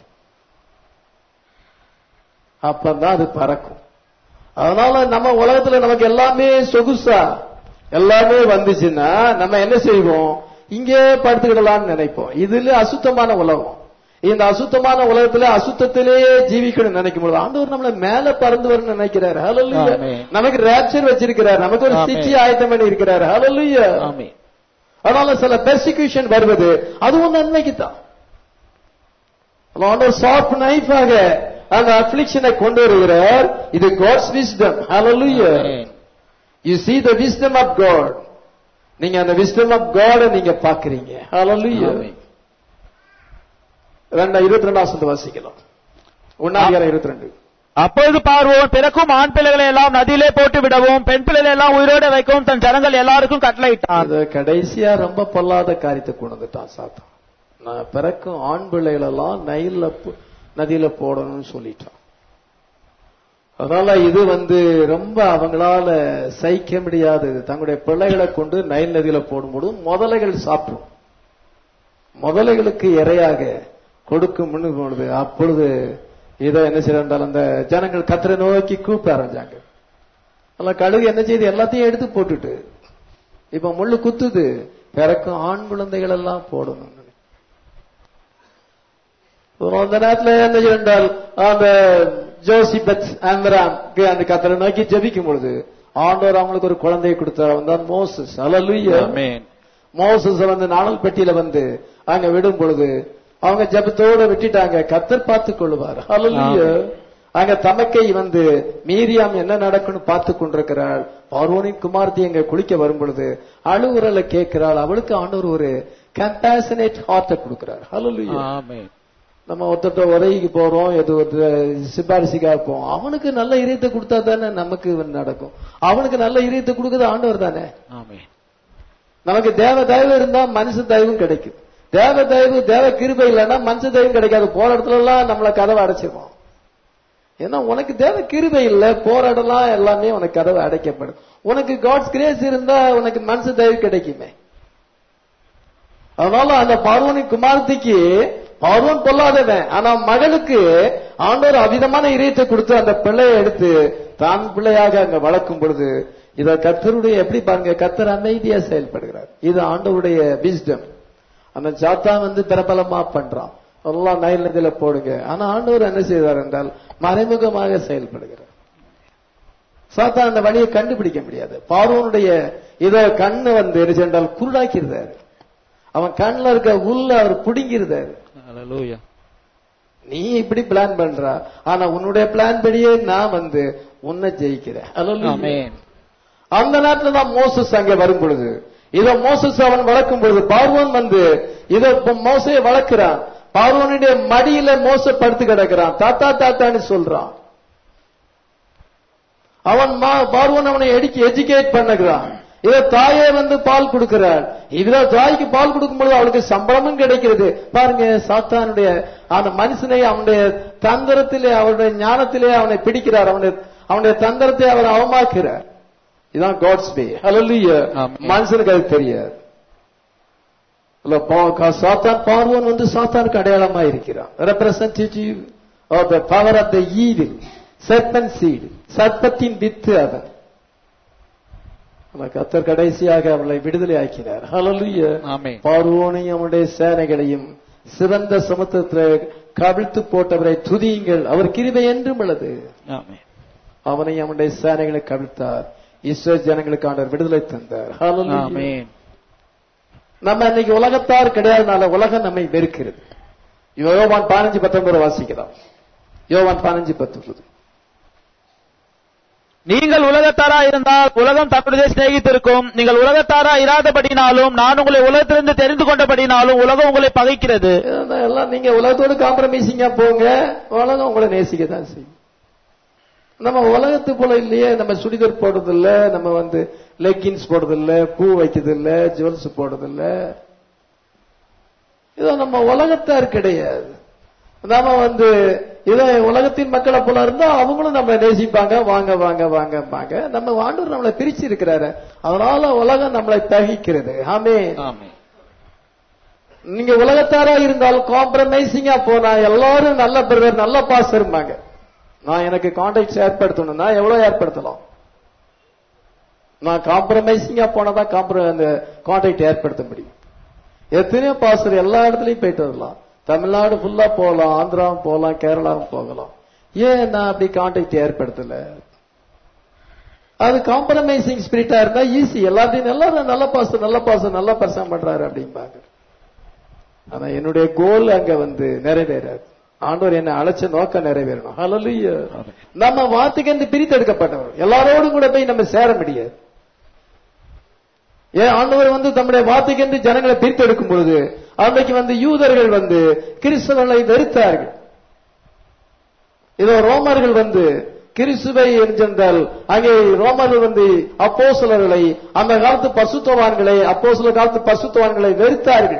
அப்பதான் அது பறக்கும் அதனால நம்ம உலகத்துல நமக்கு எல்லாமே சொகுசா எல்லாமே வந்துச்சுன்னா நம்ம என்ன செய்வோம் இங்கே படுத்துக்கிடலாம்னு நினைப்போம் இதுல அசுத்தமான உலகம் இந்த அசுத்தமான உலகத்துல அசுத்தத்திலேயே ஜீவிக்கணும் நினைக்கும் பொழுது ஆண்டவர் நம்மள மேல பறந்து வரணும்னு நினைக்கிறாரு ஹalleluya ஆமென். நமக்கு ரேப்சர் வச்சிருக்கிறார் நமக்கு ஒரு ஆமென். சிச்சி ஆயத்தம் பண்ணி இருக்கிறார் ஹalleluya ஆமென் அதனால சில பெர்சிக்யூஷன் வருவது அதுவும் நன்மைக்கு தான் ஆண்டவர் சாஃப்ட் நைஃபாக அந்த அப்ளிக்ஷனை கொண்டு வருகிறார் இது God's wisdom hallelujah amen. You see the wisdom of god நீங்க அந்த wisdom of god நீங்க பாக்குறீங்க ஹalleluya ஆமென். ரெண்டா இருபத்தி ரெண்டாம் வசனத்தை வாசிக்கலாம் ஒன்னாம் இருபத்தி ரெண்டு அப்பொழுது பார்வோன் பிறக்கும் ஆண் பிள்ளைகளை எல்லாம் நதியிலே போட்டு விடவும் பெண் பிள்ளைகளை எல்லாம் உயிரோட வைக்கவும் தன் ஜனங்கள் எல்லாருக்கும் கட்டளையிட்டான் அது கடைசியா ரொம்ப பொல்லாத காரியத்தை கொண்டு வந்துட்டான் சாத்தான் நான் பிறக்கும் ஆண் பிள்ளைகளெல்லாம் நைல்ல போ- நதியில போடணும்னு சொல்லிட்டான் அதனால இது வந்து ரொம்ப அவங்களால சகிக்க முடியாதது தங்களுடைய பிள்ளைகளை கொண்டு நைல் நதியில போடும்போது முதலைகள் சாப்பிடும் முதலைகளுக்கு இரையாக கொடுக்கும் முன்னு பொழுது அப்பொழுது இதை என்ன செய்யறால் அந்த ஜனங்கள் கத்திரை நோக்கி கூப்பிட ஆரம்பிச்சாங்க அல்ல கழுகு என்ன செய்யுது எல்லாத்தையும் எடுத்து போட்டுட்டு இப்ப முள்ளு குத்துது பிறக்கும் ஆண் குழந்தைகள் எல்லாம் போடணும் அந்த நேரத்துல என்ன செய்தால் அந்த ஜோசிபத் அம்ராம் அந்த கத்தரை நோக்கி ஜெபிக்கும் பொழுது ஆண்டவர் அவங்களுக்கு ஒரு குழந்தையை கொடுத்தார் அவன் தான் மோசஸ் அல்லலுயா ஆமென். மோசஸ் வந்து நாணல் பெட்டியில வந்து அங்க விடும் பொழுது அவங்க ஜெபத்தோட விட்டுட்டாங்க கத்தர் பார்த்து கொள்ளுவார் ஹalleluya அங்க தமக்கை வந்து மீரியாம் என்ன நடக்கும்னு பார்த்து கொண்டிருக்கிறாள் பார்வோனின் குமார்த்தி அங்க குளிக்க வரும் பொழுது அழுகுறல கேட்கிறாள் அவளுக்கு ஆண்டவர் ஒரு கம்பேஷனேட் ஹார்ட்டை கொடுக்கிறார் ஹalleluya ஆமென். நம்ம ஒருத்தட்ட உரைக்கு போறோம் எது ஒரு சிபாரிசுக்காக இருப்போம் அவனுக்கு நல்ல இதயத்தை கொடுத்தா தானே நமக்கு நடக்கும் அவனுக்கு நல்ல இதயத்தை கொடுக்குறது ஆண்டவர் தானே ஆமென். நமக்கு தேவ தயவு இருந்தா மனுஷ தயவும் கிடைக்கும் தேவ தயவு தேவ கிருபை இல்லைன்னா மனுஷ தயவும் கிடைக்காது போற இடத்துல எல்லாம் நம்மள கதவை அடைச்சிருவோம் ஏன்னா உனக்கு தேவ கிருபை இல்ல போற இடம்லாம் எல்லாமே உனக்கு கதவை அடைக்கப்படும் உனக்கு காட்ஸ் கிரேஸ் இருந்தா உனக்கு மனுஷ தயவு கிடைக்குமே அதனால அந்த பார்வனின் குமாரத்திக்கு பார்வன் பொல்லாதவன் ஆனா மகளுக்கு ஆண்டவர் அவிதமான இதயத்தை கொடுத்து அந்த பிள்ளையை எடுத்து தான் பிள்ளையாக அங்க வளர்க்கும் பொழுது இத கத்தருடைய எப்படி பாருங்க கத்தர் அமைதியா செயல்படுகிறார் இது ஆண்டவருடைய விஸ்டம் அந்த சாத்தான் வந்து பிரபலமா பண்றான் எல்லாம் நைல் நதியில போடுங்க ஆனா ஆண்டவர் என்ன செய்தார் என்றால் மறைமுகமாக செயல்படுகிறார் சாத்தான் அந்த வழியை கண்டுபிடிக்க முடியாது பார்வனுடைய இத கண்ணு வந்து என்ன சென்றால் குருடாக்கிருந்தாரு அவன் கண்ணுல இருக்க உள்ள அவர் புடுங்கிருந்தாரு ஹalleluya. நீ இப்படி பிளான் பண்றா ஆனா உன்னுடைய பிளான் படியே நான் வந்து உன்னை ஜெயிக்கிறேன் Hallelujah. ஆமென். அந்த நேரத்துல தான் மோசஸ் அங்கே வரும் பொழுது இத மோசஸ் அவன் வளர்க்கும் பொழுது பார்வோன் வந்து இத மோசையை வளர்க்கிறான் பார்வோனுடைய மடியில மோச படுத்து கிடக்கிறான் தாத்தா தாத்தான்னு சொல்றான் அவன் மா- பார்வோன் அவனை எடுக்கி எஜுகேட் பண்ணுகிறான் இத தாயே வந்து பால் கொடுக்கிறாள் இதுல தாய்க்கு பால் கொடுக்கும் பொழுது அவளுக்கு சம்பளமும் கிடைக்கிறது பாருங்க சாத்தானுடைய அந்த மனுஷனை அவனுடைய தந்திரத்திலே அவருடைய ஞானத்திலே அவனை பிடிக்கிறார் அவனுடைய அவனுடைய தந்திரத்தை அவர் அவமாக்குறார் இதான் காட்ஸ் வே ஹalleluya ஆமென். மனுஷனுக்கு அது தெரியாது இல்ல, பா- கா- சாத்தான் பார்வோன் வந்து சாத்தானுக்கு அடையாளமா இருக்கிறான் representative of the power of the evil serpent seed சர்ப்பத்தின் வித்து அவன் ஆனா கத்தர் கடைசியாக அவளை விடுதலை ஆக்கினார் ஹalleluya ஆமென். பார்வோனையும் அவனுடைய சேனைகளையும் சிறந்த சமுத்திரத்தில் கவிழ்த்து போட்டவரை துதியுங்கள் அவர் கிருபை என்றும் உள்ளது ஆமென். அவனை அவனுடைய சேனைகளை கவிழ்த்தார் இஸ்ரேல் ஜனங்களுக்கு ஆண்டவர் விடுதலை தந்தார் Hallelujah. ஆமென். நம்ம இன்னைக்கு உலகத்தார் கிடையாதுனால உலகம் நம்மை வெறுக்கிறது யோவான் பதினஞ்சு பத்தொன்பது வாசிக்கலாம் யோவான் பதினஞ்சு பத்தொன்பது நீங்கள் உலகத்தாரா இருந்தால் உலகம் தன்னுடைய சிநேகித்திருக்கும் நீங்கள் உலகத்தாரா இராதபடினாலும் நான் உங்களை உலகத்திலிருந்து தெரிந்து கொண்டபடினாலும் உலகம் உங்களை பகைக்கிறது இதெல்லாம் எல்லாம் நீங்க உலகத்தோடு காம்ப்ரமைசிங்கா போங்க உலகம் உங்களை நேசிக்க தான் செய்யும் நம்ம உலகத்து போல இல்லையே நம்ம சுடிதர் போடுறது இல்ல நம்ம வந்து லெக்கின்ஸ் போடுறது இல்ல பூ வைக்கிறது இல்ல ஜுவல்ஸ் போடுறது இல்ல இதோ நம்ம உலகத்தார் கிடையாது நாம வந்து இதை உலகத்தின் மக்களை போல இருந்தா அவங்களும் நம்மளை நேசிப்பாங்க வாங்க வாங்க வாங்க வாங்க நம்ம ஆண்டவர் நம்மளை பிரிச்சு இருக்கிறாரு அதனால உலகம் நம்மளை தகிக்கிறது ஆமே நீங்க உலகத்தாரா இருந்தாலும் காம்ப்ரமைசிங்கா போனா எல்லாரும் நல்ல பிரதர் நல்ல பாஸ் இருப்பாங்க நான் எனக்கு கான்டாக்ட் ஏற்படுத்தணும்னா எவ்வளவு ஏற்படுத்தலாம் நான் காம்ப்ரமைசிங்கா போனாதான் காம்ப்ர அந்த கான்டாக்ட் ஏற்படுத்த முடியும் எத்தனையோ பாஸ்டர் எல்லா இடத்துலயும் போயிட்டு வரலாம் தமிழ்நாடு ஃபுல்லா போகலாம் ஆந்திராவும் போகலாம் கேரளாவும் போகலாம் ஏன் நான் அப்படி கான்டாக்ட் ஏற்படுத்தல அது காம்ப்ரமைசிங் ஸ்பிரிட்டா இருந்தா ஈஸி எல்லாத்தையும் எல்லாரும் நல்ல பாஸ்டர் நல்ல பாஸ்டர் நல்ல பர்சன் பண்றாரு அப்படிம்பாங்க ஆனா என்னுடைய கோல் அங்க வந்து நிறைவேறாது ஆண்டவர் என்ன அழைச்ச நோக்கம் நிறைவேறணும் ஹalleluya நம்ம வார்த்தைக்கு பிரித்தெடுக்கப்பட்டவர் எல்லாரோடும் கூட போய் நம்ம சேர முடியாது ஏன் ஆண்டவர் வந்து தம்முடைய வார்த்தைக்கு ஜனங்களை பிரித்தெடுக்கும் பொழுது அன்றைக்கு வந்து யூதர்கள் வந்து கிறிஸ்தவர்களை வெறுத்தார்கள் இதோ ரோமர்கள் வந்து கிறிஸ்துவை என்றால் அங்கே ரோமர்கள் வந்து அப்போசலர்களை அந்த காலத்து பசுத்தவான்களை அப்போசல காலத்து பசுத்தவான்களை வெறுத்தார்கள்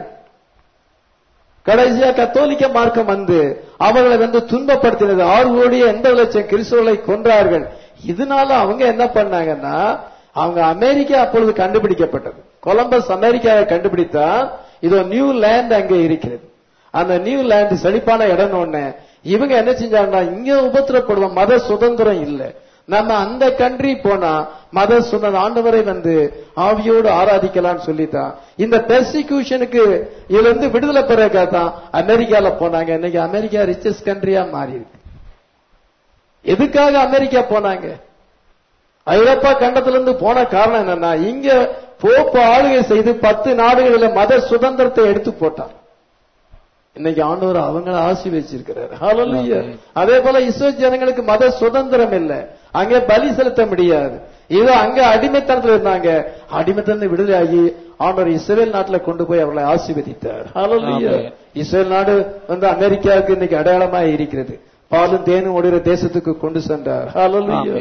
கடைசியா கத்தோலிக்க மார்க்கம் வந்து அவர்களை வந்து துன்பப்படுத்தினது ஆறு கோடியே எண்பது லட்சம் கிறிஸ்துவர்களை கொன்றார்கள் இதனால அவங்க என்ன பண்ணாங்கன்னா அவங்க அமெரிக்கா அப்பொழுது கண்டுபிடிக்கப்பட்டது கொலம்பஸ் அமெரிக்காவை கண்டுபிடித்தா இதோ நியூ லேண்ட் அங்கே இருக்கிறது அந்த நியூ லேண்ட் செழிப்பான இடம் ஒண்ணு இவங்க என்ன செஞ்சாங்கன்னா இங்க உபத்திரப்படுவோம் மத சுதந்திரம் இல்ல நம்ம அந்த கண்ட்ரி போனா மத சுதந்திரம் ஆண்டவரை வந்து ஆவியோடு ஆராதிக்கலாம்னு சொல்லித்தான் இந்த பெர்சிக்யூஷனுக்கு இதுல இருந்து விடுதலை பெறக்காக தான் அமெரிக்கால போனாங்க இன்னைக்கு அமெரிக்கா ரிச்சஸ்ட் கண்ட்ரியா மாறி இருக்கு எதுக்காக அமெரிக்கா போனாங்க ஐரோப்பா கண்டத்திலிருந்து போன காரணம் என்னன்னா இங்க போப்பு ஆளுகை செய்து பத்து நாடுகளில் மத சுதந்திரத்தை எடுத்து போட்டார் இன்னைக்கு ஆண்டவர் அவங்கள ஆசி வச்சிருக்கிறார் ஹalleluya அதே போல இஸ்ரோ ஜனங்களுக்கு மத சுதந்திரம் இல்ல அங்க பலி செலுத்த முடியாது இதோ அங்க அடிமைத்தனத்துல இருந்தாங்க அடிமைத்தனத்தை விடுதலையாகி ஆண்டவர் இஸ்ரேல் நாட்டுல கொண்டு போய் அவர்களை ஆசீர்வதித்தார் ஹalleluya இஸ்ரேல் நாடு வந்து அமெரிக்காவுக்கு இன்னைக்கு அடையாளமா இருக்கிறது பாலும் தேனும் ஓடுகிற தேசத்துக்கு கொண்டு சென்றார் ஹalleluya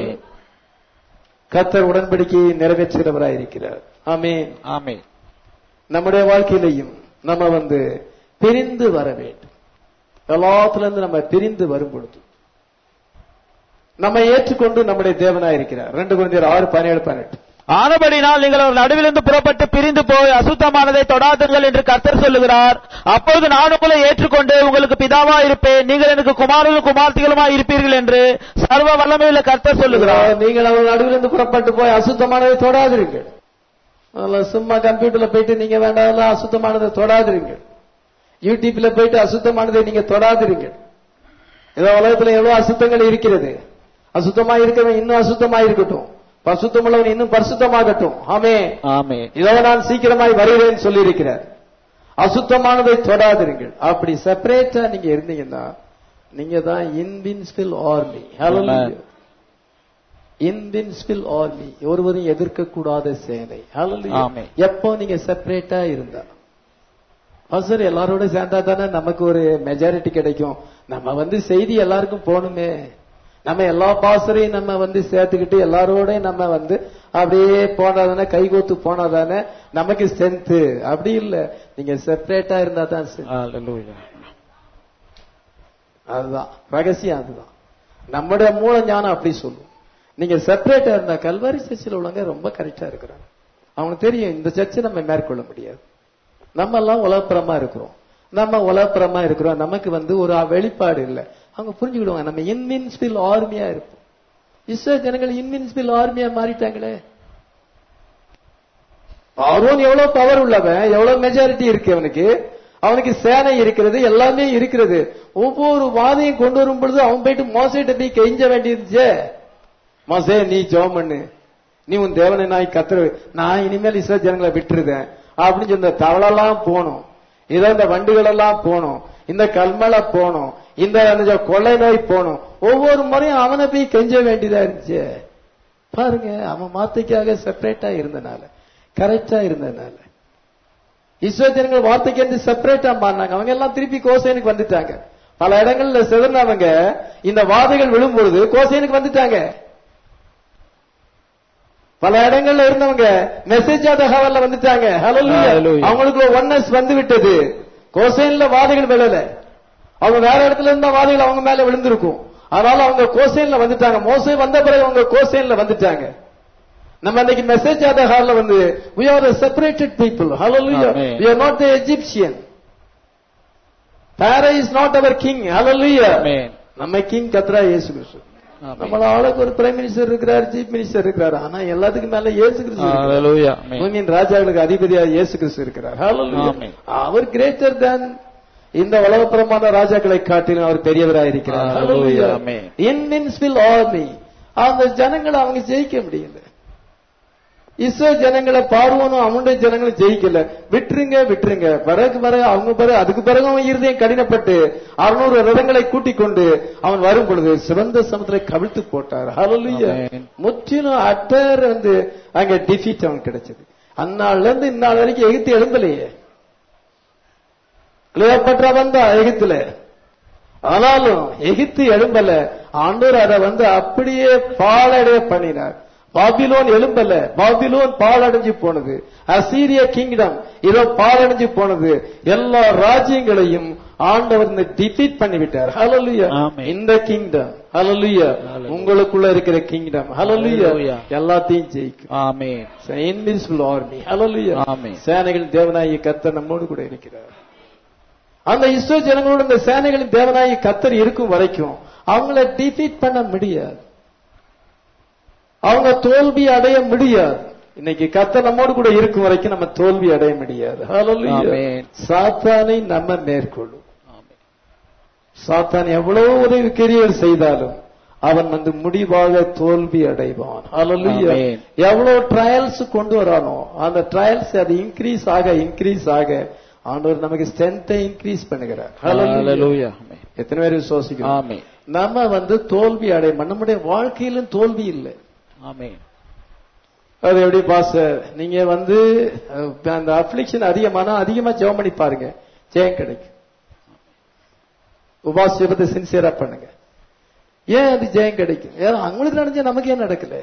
கத்தர் உடன்படிக்கையை நிறைவேற்றுகிறவராய் இருக்கிறார் ஆமென் ஆமே நம்முடைய வாழ்க்கையிலையும் நம்ம வந்து பிரிந்து வர வேண்டும் எல்லாத்துல இருந்து நம்ம பிரிந்து வரும் பொழுது நம்ம ஏற்றுக்கொண்டு நம்முடைய தேவனாய் இருக்கிறார் ரெண்டு குழந்தையர் ஆறு பதினேழு பதினெட்டு ஆனபடினால் நீங்கள் அவர் நடுவிலிருந்து புறப்பட்டு பிரிந்து போய் அசுத்தமானதை தொடாதுங்கள் என்று கர்த்தர் சொல்லுகிறார் அப்பொழுது நான் உங்களை ஏற்றுக்கொண்டு உங்களுக்கு பிதாவா இருப்பேன் நீங்கள் எனக்கு குமாரர்களும் குமார்த்திகளுமா இருப்பீர்கள் என்று சர்வ வல்லமையுள்ள கர்த்தர் சொல்லுகிறார் நீங்கள் அவர் நடுவிலிருந்து புறப்பட்டு போய் அசுத்தமானதை தொடாதிருங்கள் அதெல்லாம் சும்மா கம்ப்யூட்டர்ல போயிட்டு நீங்க வேண்டாம் அசுத்தமானதை தொடாதிருங்கள் யூடியூப்ல போயிட்டு அசுத்தமானதை நீங்க தொடாதிருங்கள் ஏதோ உலகத்துல எவ்வளவு அசுத்தங்கள் இருக்கிறது அசுத்தமா இருக்கவன் இன்னும் அசுத்தமா இருக்கட்டும் பசுத்தமுள்ளவன் இன்னும் பரிசுத்தமாகட்டும் ஆமே ஆமே இதோ நான் சீக்கிரமாய் வருகிறேன் சொல்லி இருக்கிறார் அசுத்தமானதை தொடாதிருங்கள் அப்படி செப்பரேட்டா நீங்க இருந்தீங்கன்னா நீங்க தான் invincible army Amen. Invincible army ஒருவரும் எதிர்க்க கூடாத சேனை Hallelujah. Amen. எப்போ நீங்க செப்பரேட்டா இருந்தா சார் எல்லாரோட சேர்ந்தா தானே நமக்கு ஒரு மெஜாரிட்டி கிடைக்கும் நம்ம வந்து செய்தி எல்லாருக்கும் போகணுமே நம்ம எல்லா பாசரையும் நம்ம வந்து சேர்த்துக்கிட்டு எல்லாரோடையும் நம்ம வந்து அப்படியே போனாதானே கைகோத்து போனாதானே நமக்கு ஸ்ட்ரென்த் அப்படி இல்ல நீங்க செப்பரேட்டா இருந்தா தான் strength. Hallelujah. அதுதான் ரகசியம் அதுதான் நம்முடைய மூல ஞானம் அப்படி சொல்லும் நீங்க செப்பரேட்டா இருந்தா கல்வாரி சர்ச்சில் உள்ளவங்க ரொம்ப கரெக்டா இருக்கிறாங்க அவனுக்கு தெரியும் இந்த சர்ச்சை நம்ம மேற்கொள்ள முடியாது நம்ம எல்லாம் உலகப்புறமா இருக்கிறோம் நம்ம உலகப்புறமா இருக்கிறோம் நமக்கு வந்து ஒரு வெளிப்பாடு இல்லை அவங்க புரிஞ்சுக்கிடுவாங்க நம்ம இன்வின்சிபிள் ஆர்மியா இருப்போம் இஸ்ரோ ஜனங்கள் இன்வின்சிபிள் ஆர்மியா மாறிட்டாங்களே ஆரோன் எவ்வளவு பவர் உள்ளவன் எவ்வளவு மெஜாரிட்டி இருக்கு அவனுக்கு அவனுக்கு சேனை இருக்கிறது எல்லாமே இருக்கிறது ஒவ்வொரு வாதையும் கொண்டு வரும் பொழுது அவன் போயிட்டு மோசைட்ட போய் கெஞ்ச வேண்டியிருந்துச்சே மோசே நீ ஜோம் பண்ணு நீ உன் தேவனை நாய் கத்துரு நான் இனிமேல் இஸ்ரோ ஜனங்களை விட்டுருதேன் அப்படின்னு சொல்லி இந்த தவளெல்லாம் போகணும் இதோ இந்த வண்டுகள் எல்லாம் போகணும் இந்த கல்மலை போகணும் இந்த அந்த கொள்ளை நோய் போகணும் ஒவ்வொரு முறையும் அவனை போய் கெஞ்ச வேண்டியதா இருந்துச்சு பாருங்க அவன் வார்த்தைக்காக செப்பரேட்டா இருந்தனால கரெக்டா இருந்தனால இஸ்வஜனங்கள் வார்த்தைக்கு வந்து செப்பரேட்டா மாறினாங்க அவங்க எல்லாம் திருப்பி கோசைனுக்கு வந்துட்டாங்க பல இடங்கள்ல சிதறினவங்க இந்த வாதைகள் விழும் பொழுது கோசைனுக்கு வந்துட்டாங்க பல இடங்கள்ல இருந்தவங்க மெசேஜ் தகவல்ல வந்துட்டாங்க Hallelujah. Hallelujah. அவங்களுக்குள்ள ஒன்னஸ் வந்து விட்டது கோசைன்ல வாதைகள் விழல அவங்க வேற இடத்துல இருந்த வாதைகள் அவங்க மேல விழுந்திருக்கும் அதனால அவங்க கோசைன்ல வந்துட்டாங்க மோசே வந்த பிறகு அவங்க கோசைன்ல வந்துட்டாங்க நம்ம அன்னைக்கு மெசேஜ் ஆதார்ல வந்து we are a separated people hallelujah Amen. we are not the egyptian Pharaoh is not our king hallelujah Amen. நம்ம கிங் கத்ரா இயேசு கிறிஸ்து Amen. நம்மள ஆளுக்கு ஒரு பிரைம் மினிஸ்டர் இருக்கிறார் சீஃப் மினிஸ்டர் இருக்கிறார் ஆனா எல்லாத்துக்கும் மேல இயேசு கிறிஸ்து இருக்கிறார். Hallelujah. Amen. பூமியின் ராஜாக்களுக்கு அதிபதியா இயேசு கிறிஸ்து இருக்கிறார் Hallelujah. Amen. அவர் கிரேட்டர் than இந்த உலகப்புறமான ராஜாக்களை காட்டிலும் அவர் பெரியவராக இருக்கிறார் Hallelujah. Amen. இன்வின்சிபிள் ஆர்மி அந்த ஜனங்களை அவங்க ஜெயிக்க முடியல இஸ்ரோ ஜனங்களை பார்வோனும் அவனுடைய ஜனங்களும் ஜெயிக்கல விட்டுருங்க விட்டுருங்க பிறகு பிறகு அவங்க பிறகு அதுக்கு பிறகு அவன் இருதயம் கடினப்பட்டு அறுநூறு ரதங்களை கூட்டிக் கொண்டு அவன் வரும் பொழுது சிவந்த சமுத்திரை கவிழ்த்து போட்டார் Hallelujah. Amen. முற்றிலும் அட்டர் வந்து அங்க டிஃபீட் அவன் கிடைச்சது அந்நாள்ல இருந்து இந்நாள் வரைக்கும் எகிப்து எழும்பலையே கிளியோபட்ரா வந்தா எகிப்துல ஆனாலும் எகிப்து எழும்பல ஆண்டவர் அதை வந்து அப்படியே பாலடைய பண்ணினார் பாபிலோன் எழும்பல பாபிலோன் பாலடைஞ்சு போனது அசீரிய கிங்டம் இதோ பாலடைஞ்சு போனது எல்லா ராஜ்யங்களையும் ஆண்டவர் இந்த டிஃபீட் பண்ணிவிட்டார் ஹalleluya ஆமென். இந்த கிங்டம் ஹalleluya Hallelujah. உங்களுக்குள்ள இருக்கிற கிங்டம் ஹalleluya Hallelujah. எல்லாத்தையும் ஜெயிக்கும் Amen. இன்விசிபிள் ஆர்மி ஹalleluya ஆமென். சேனைகள் தேவனாயி கர்த்தர் நம்மோடு கூட இருக்கிறார் அந்த இஸ்ரோ ஜனங்களோட இந்த சேனைகளின் தேவனாயி கர்த்தர் இருக்கும் வரைக்கும் அவங்கள டிஃபீட் பண்ண முடியாது அவங்க தோல்வி அடைய முடியாது இன்னைக்கு கர்த்தர் நம்மோடு கூட இருக்கும் வரைக்கும் நம்ம தோல்வி அடைய முடியாது Hallelujah. ஆமென். சாத்தானை நம்ம மேற்கொள்ளும் Amen. சாத்தான் எவ்வளவு உதவி கிரியர் செய்தாலும் அவன் வந்து முடிவாக தோல்வி அடைவான் Hallelujah. Amen. எவ்வளவு ட்ரையல்ஸ் கொண்டு வரானோ அந்த ட்ரையல்ஸ் அது இன்க்ரீஸ் ஆக இன்க்ரீஸ் ஆக ஆண்டவர் நமக்கு ஸ்ட்ரென்த்தை இன்க்ரீஸ் பண்ணுகிறார் Hallelujah. Hallelujah. Amen. எத்தனை பேர் விசுவாசிக்கிறோம் Amen. நம்ம வந்து தோல்வி அடையும் நம்முடைய வாழ்க்கையிலும் தோல்வி இல்லை Amen. அது எப்படி பாஸ் நீங்க வந்து அஹ், அந்த அப்ளிகேஷன் அதிகமானா அதிகமா ஜெபம் பண்ணி பாருங்க ஜெயம் கிடைக்கும் உபாஸ் ஜெபத்தை சின்சியரா பண்ணுங்க ஏன் அது ஜெயம் கிடைக்கும் ஏன் அவங்களுக்கு நடந்தா நமக்கு ஏன் நடக்கல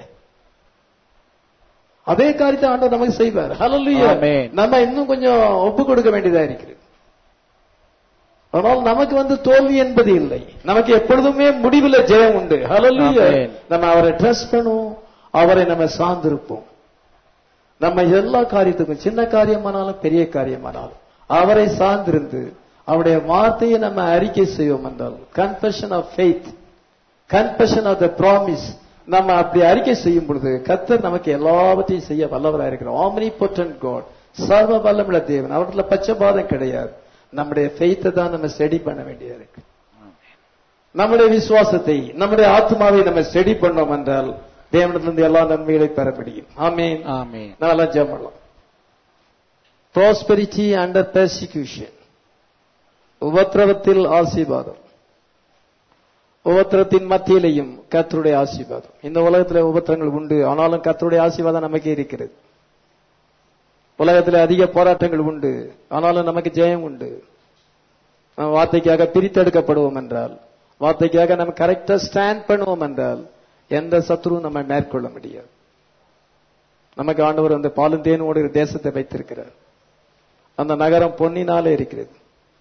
அதே காரியத்தை ஆண்டவர் நமக்கு செய்வார் ஹalleluya Amen. நம்ம இன்னும் கொஞ்சம் ஒப்பு கொடுக்க வேண்டியதா இருக்கிறது ஆனால் நமக்கு வந்து தோல்வி என்பது இல்லை நமக்கு எப்பொழுதுமே முடிவுல ஜெயம் உண்டு ஹalleluya Amen. நம்ம அவரை ட்ரஸ்ட் பண்ணுவோம் அவரை நம்ம சார்ந்திருப்போம் நம்ம எல்லா காரியத்துக்கும் சின்ன காரியமானாலும் பெரிய காரியமானாலும் அவரை சார்ந்திருந்து அவருடைய வார்த்தையை நம்ம அறிக்கை செய்வோம் என்றால் confession of faith confession of the promise நம்ம அப்படி அறிக்கை செய்யும் பொழுது கர்த்தர் நமக்கு எல்லாவற்றையும் செய்ய வல்லவராக இருக்கிறோம் ஆம்னி பொட்டன் காட் சர்வ வல்லமுள்ள தேவன் அவர்ல பச்சபாதம் கிடையாது நம்முடைய ஃபெய்த்தை தான் நம்ம ஸ்டடி பண்ண வேண்டியது இருக்கு நம்முடைய விசுவாசத்தை நம்முடைய ஆத்மாவை நம்ம ஸ்டடி பண்ணோம் என்றால் தேவனிடத்திலிருந்து எல்லா நன்மைகளை பெற முடியும் ஆமீன் Amen. நல்லா ஜெபம் பண்ணலாம் ப்ராஸ்பெரிட்டி அண்டர் பெர்சிக்யூஷன் உபத்திரவத்தில் ஆசீர்வாதம் உபத்திரத்தின் மத்தியிலையும் கர்த்தருடைய ஆசீர்வாதம் இந்த உலகத்துல உபத்திரங்கள் உண்டு ஆனாலும் கர்த்தருடைய ஆசீர்வாதம் நமக்கு இருக்கிறது உலகத்துல அதிக போராட்டங்கள் உண்டு ஆனாலும் நமக்கு ஜெயம் உண்டு நம்ம வார்த்தைக்காக பிரித்தெடுக்கப்படுவோம் என்றால் வார்த்தைக்காக நம்ம கரெக்டா ஸ்டாண்ட் பண்ணுவோம் என்றால் எந்த சத்ருவும் நம்ம மேற்கொள்ள முடியாது நமக்கு ஆண்டவர் அந்த பாலும் தேனோடு ஒரு தேசத்தை வைத்திருக்கிறார் அந்த நகரம் பொன்னினாலே இருக்கிறது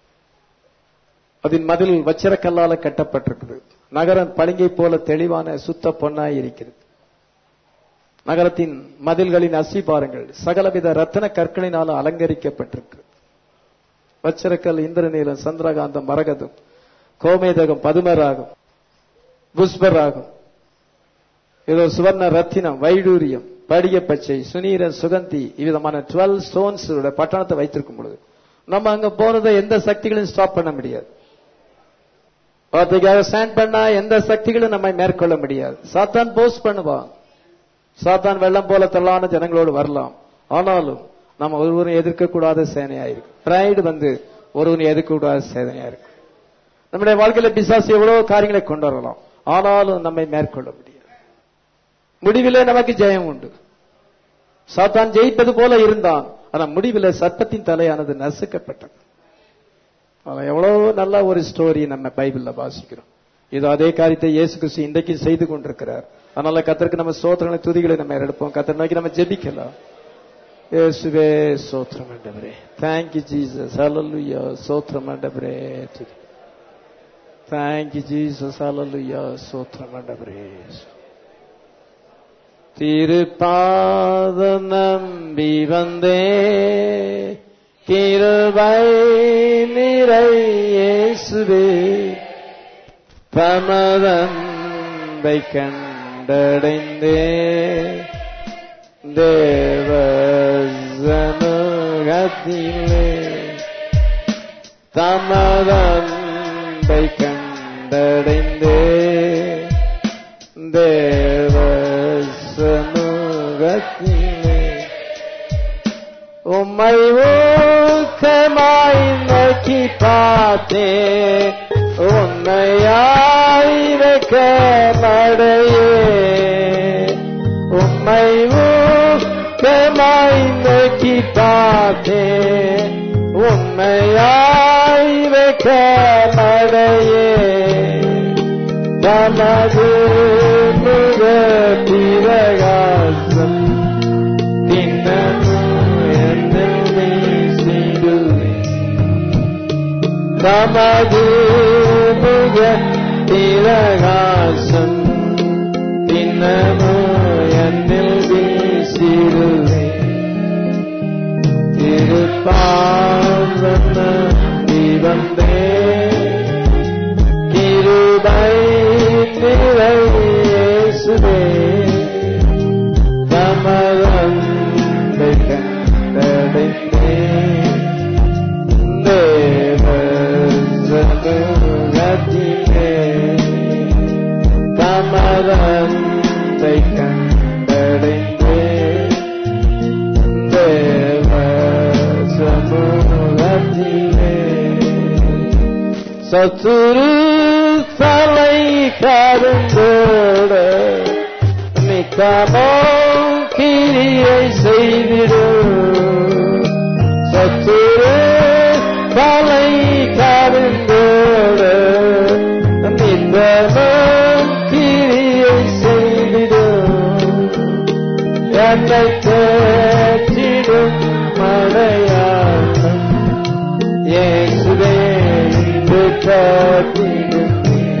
அதன் மதில் வச்சிரக்கல்லால கட்டப்பட்டிருக்கிறது நகரம் பளிங்கை போல தெளிவான சுத்த பொன்னாய் இருக்கிறது நகரத்தின் மதில்களின் அசிபாரங்கள் சகலவித ரத்தன கற்களினால அலங்கரிக்கப்பட்டிருக்கிறது வச்சிரக்கல் இந்திரநீலம் சந்திரகாந்தம் மரகதம் கோமேதகம் பதுமராகம் புஷ்பராகம் இதோ சுவர்ண ரத்தினம் வைடூரியம் படிக பச்சை சுனீரன் சுகந்தி இவ்விதமான டுவெல் ஸ்டோன்ஸ் பட்டணத்தை வைத்திருக்கும் பொழுது நம்ம அங்க போறதை எந்த சக்திகளையும் ஸ்டாப் பண்ண முடியாது வார்த்தைக்காக ஸ்டாண்ட் பண்ணா எந்த சக்திகளும் நம்மை மேற்கொள்ள முடியாது சாத்தான் போஸ்ட் பண்ணுவான் சாத்தான் வெள்ளம் போல தள்ளான ஜனங்களோடு வரலாம் ஆனாலும் நம்ம ஒருவரும் எதிர்க்கக்கூடாத சேனையா இருக்கு பிரைடு வந்து ஒருவரும் எதிர்க்கக்கூடாத சேனையா இருக்கு நம்முடைய வாழ்க்கையில பிசாசு எவ்வளவு காரியங்களை கொண்டு வரலாம் ஆனாலும் நம்மை மேற்கொள்ள முடியாது முடிவிலே நமக்கு ஜெயம் உண்டு சாத்தான் ஜெயிப்பது போல இருந்தான் ஆனா முடிவில் சர்ப்பத்தின் தலையானது நசுக்கப்பட்டது ஆனா எவ்வளவு நல்ல ஒரு ஸ்டோரி நம்ம பைபிள்ல வாசிக்கிறோம் இது அதே காரியத்தை இயேசு கிறிஸ்து இன்றைக்கு செய்து கொண்டிருக்கிறார் அதனால கத்தருக்கு நம்ம சோத்திரங்களை துதிகளை நம்ம எடுப்போம் கத்தர் நோக்கி நம்ம ஜெபிக்கலாம் இயேசுவே சோத்திரம் ஆண்டவரே தேங்க்யூ ஜீசஸ் ஹalleluya சோத்திரம் ஆண்டவரே தேங்க்யூ ஜீசஸ் ஹalleluya சோத்திரம் ஆண்டவரே திருப்பாத நம்பி வந்தே கிருபை நிறை இயேசுவே தமதன்பை கண்டடைந்தே தேவசனுகத்திலே தமதன்பை கண்டடைந்தே தேவசனுகத்திலே உம்மை ஊக்கமாய் நோக்கி பார்த்தே உன்னையாயிரக்க நடையே உம்மை ஊக்கமாய் நோக்கி பார்த்தே உன்னையாயிரக்க நடையே நமது முக பிரகாசம் நமது முக திரகாசம் தின்னமோ என்னில் வீசிடுவே திருப்பாவன வந்தே கிருபை நிறைவேசுவே கமலம் கண்டடைந்தே தேவசமுகத்திலே கமலம் கண்டடைந்தே தேவசமுகத்திலே சத்துரு தலை கருந்தோட நித்தமோ கிரியை செய்திடும் சத்துரு தலை கருந்தோட நித்தமோ கிரியை செய்திடும் என்னை தேற்றிடும் மழையாளம் இயேசுவே இன்று காத்திடும்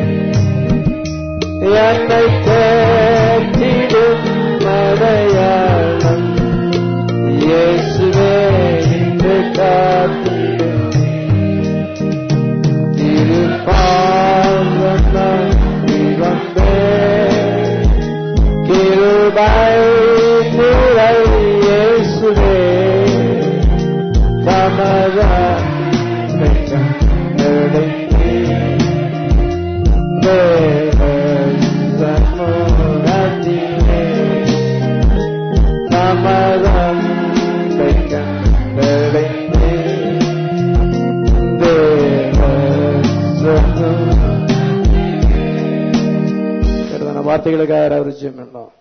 என்னை தேற்றிடும் மழையாளம் இயேசுவே இன்று காத்திடும் திருப்பாவனம் வந்தே கிருபை நிறை இயேசுவே தமதா சமூகத்திலே தமதம் கண்டடைந்தே தேவ சமூக வார்த்தைகளுக்காக அவர் ஜெயம் பண்ணோம்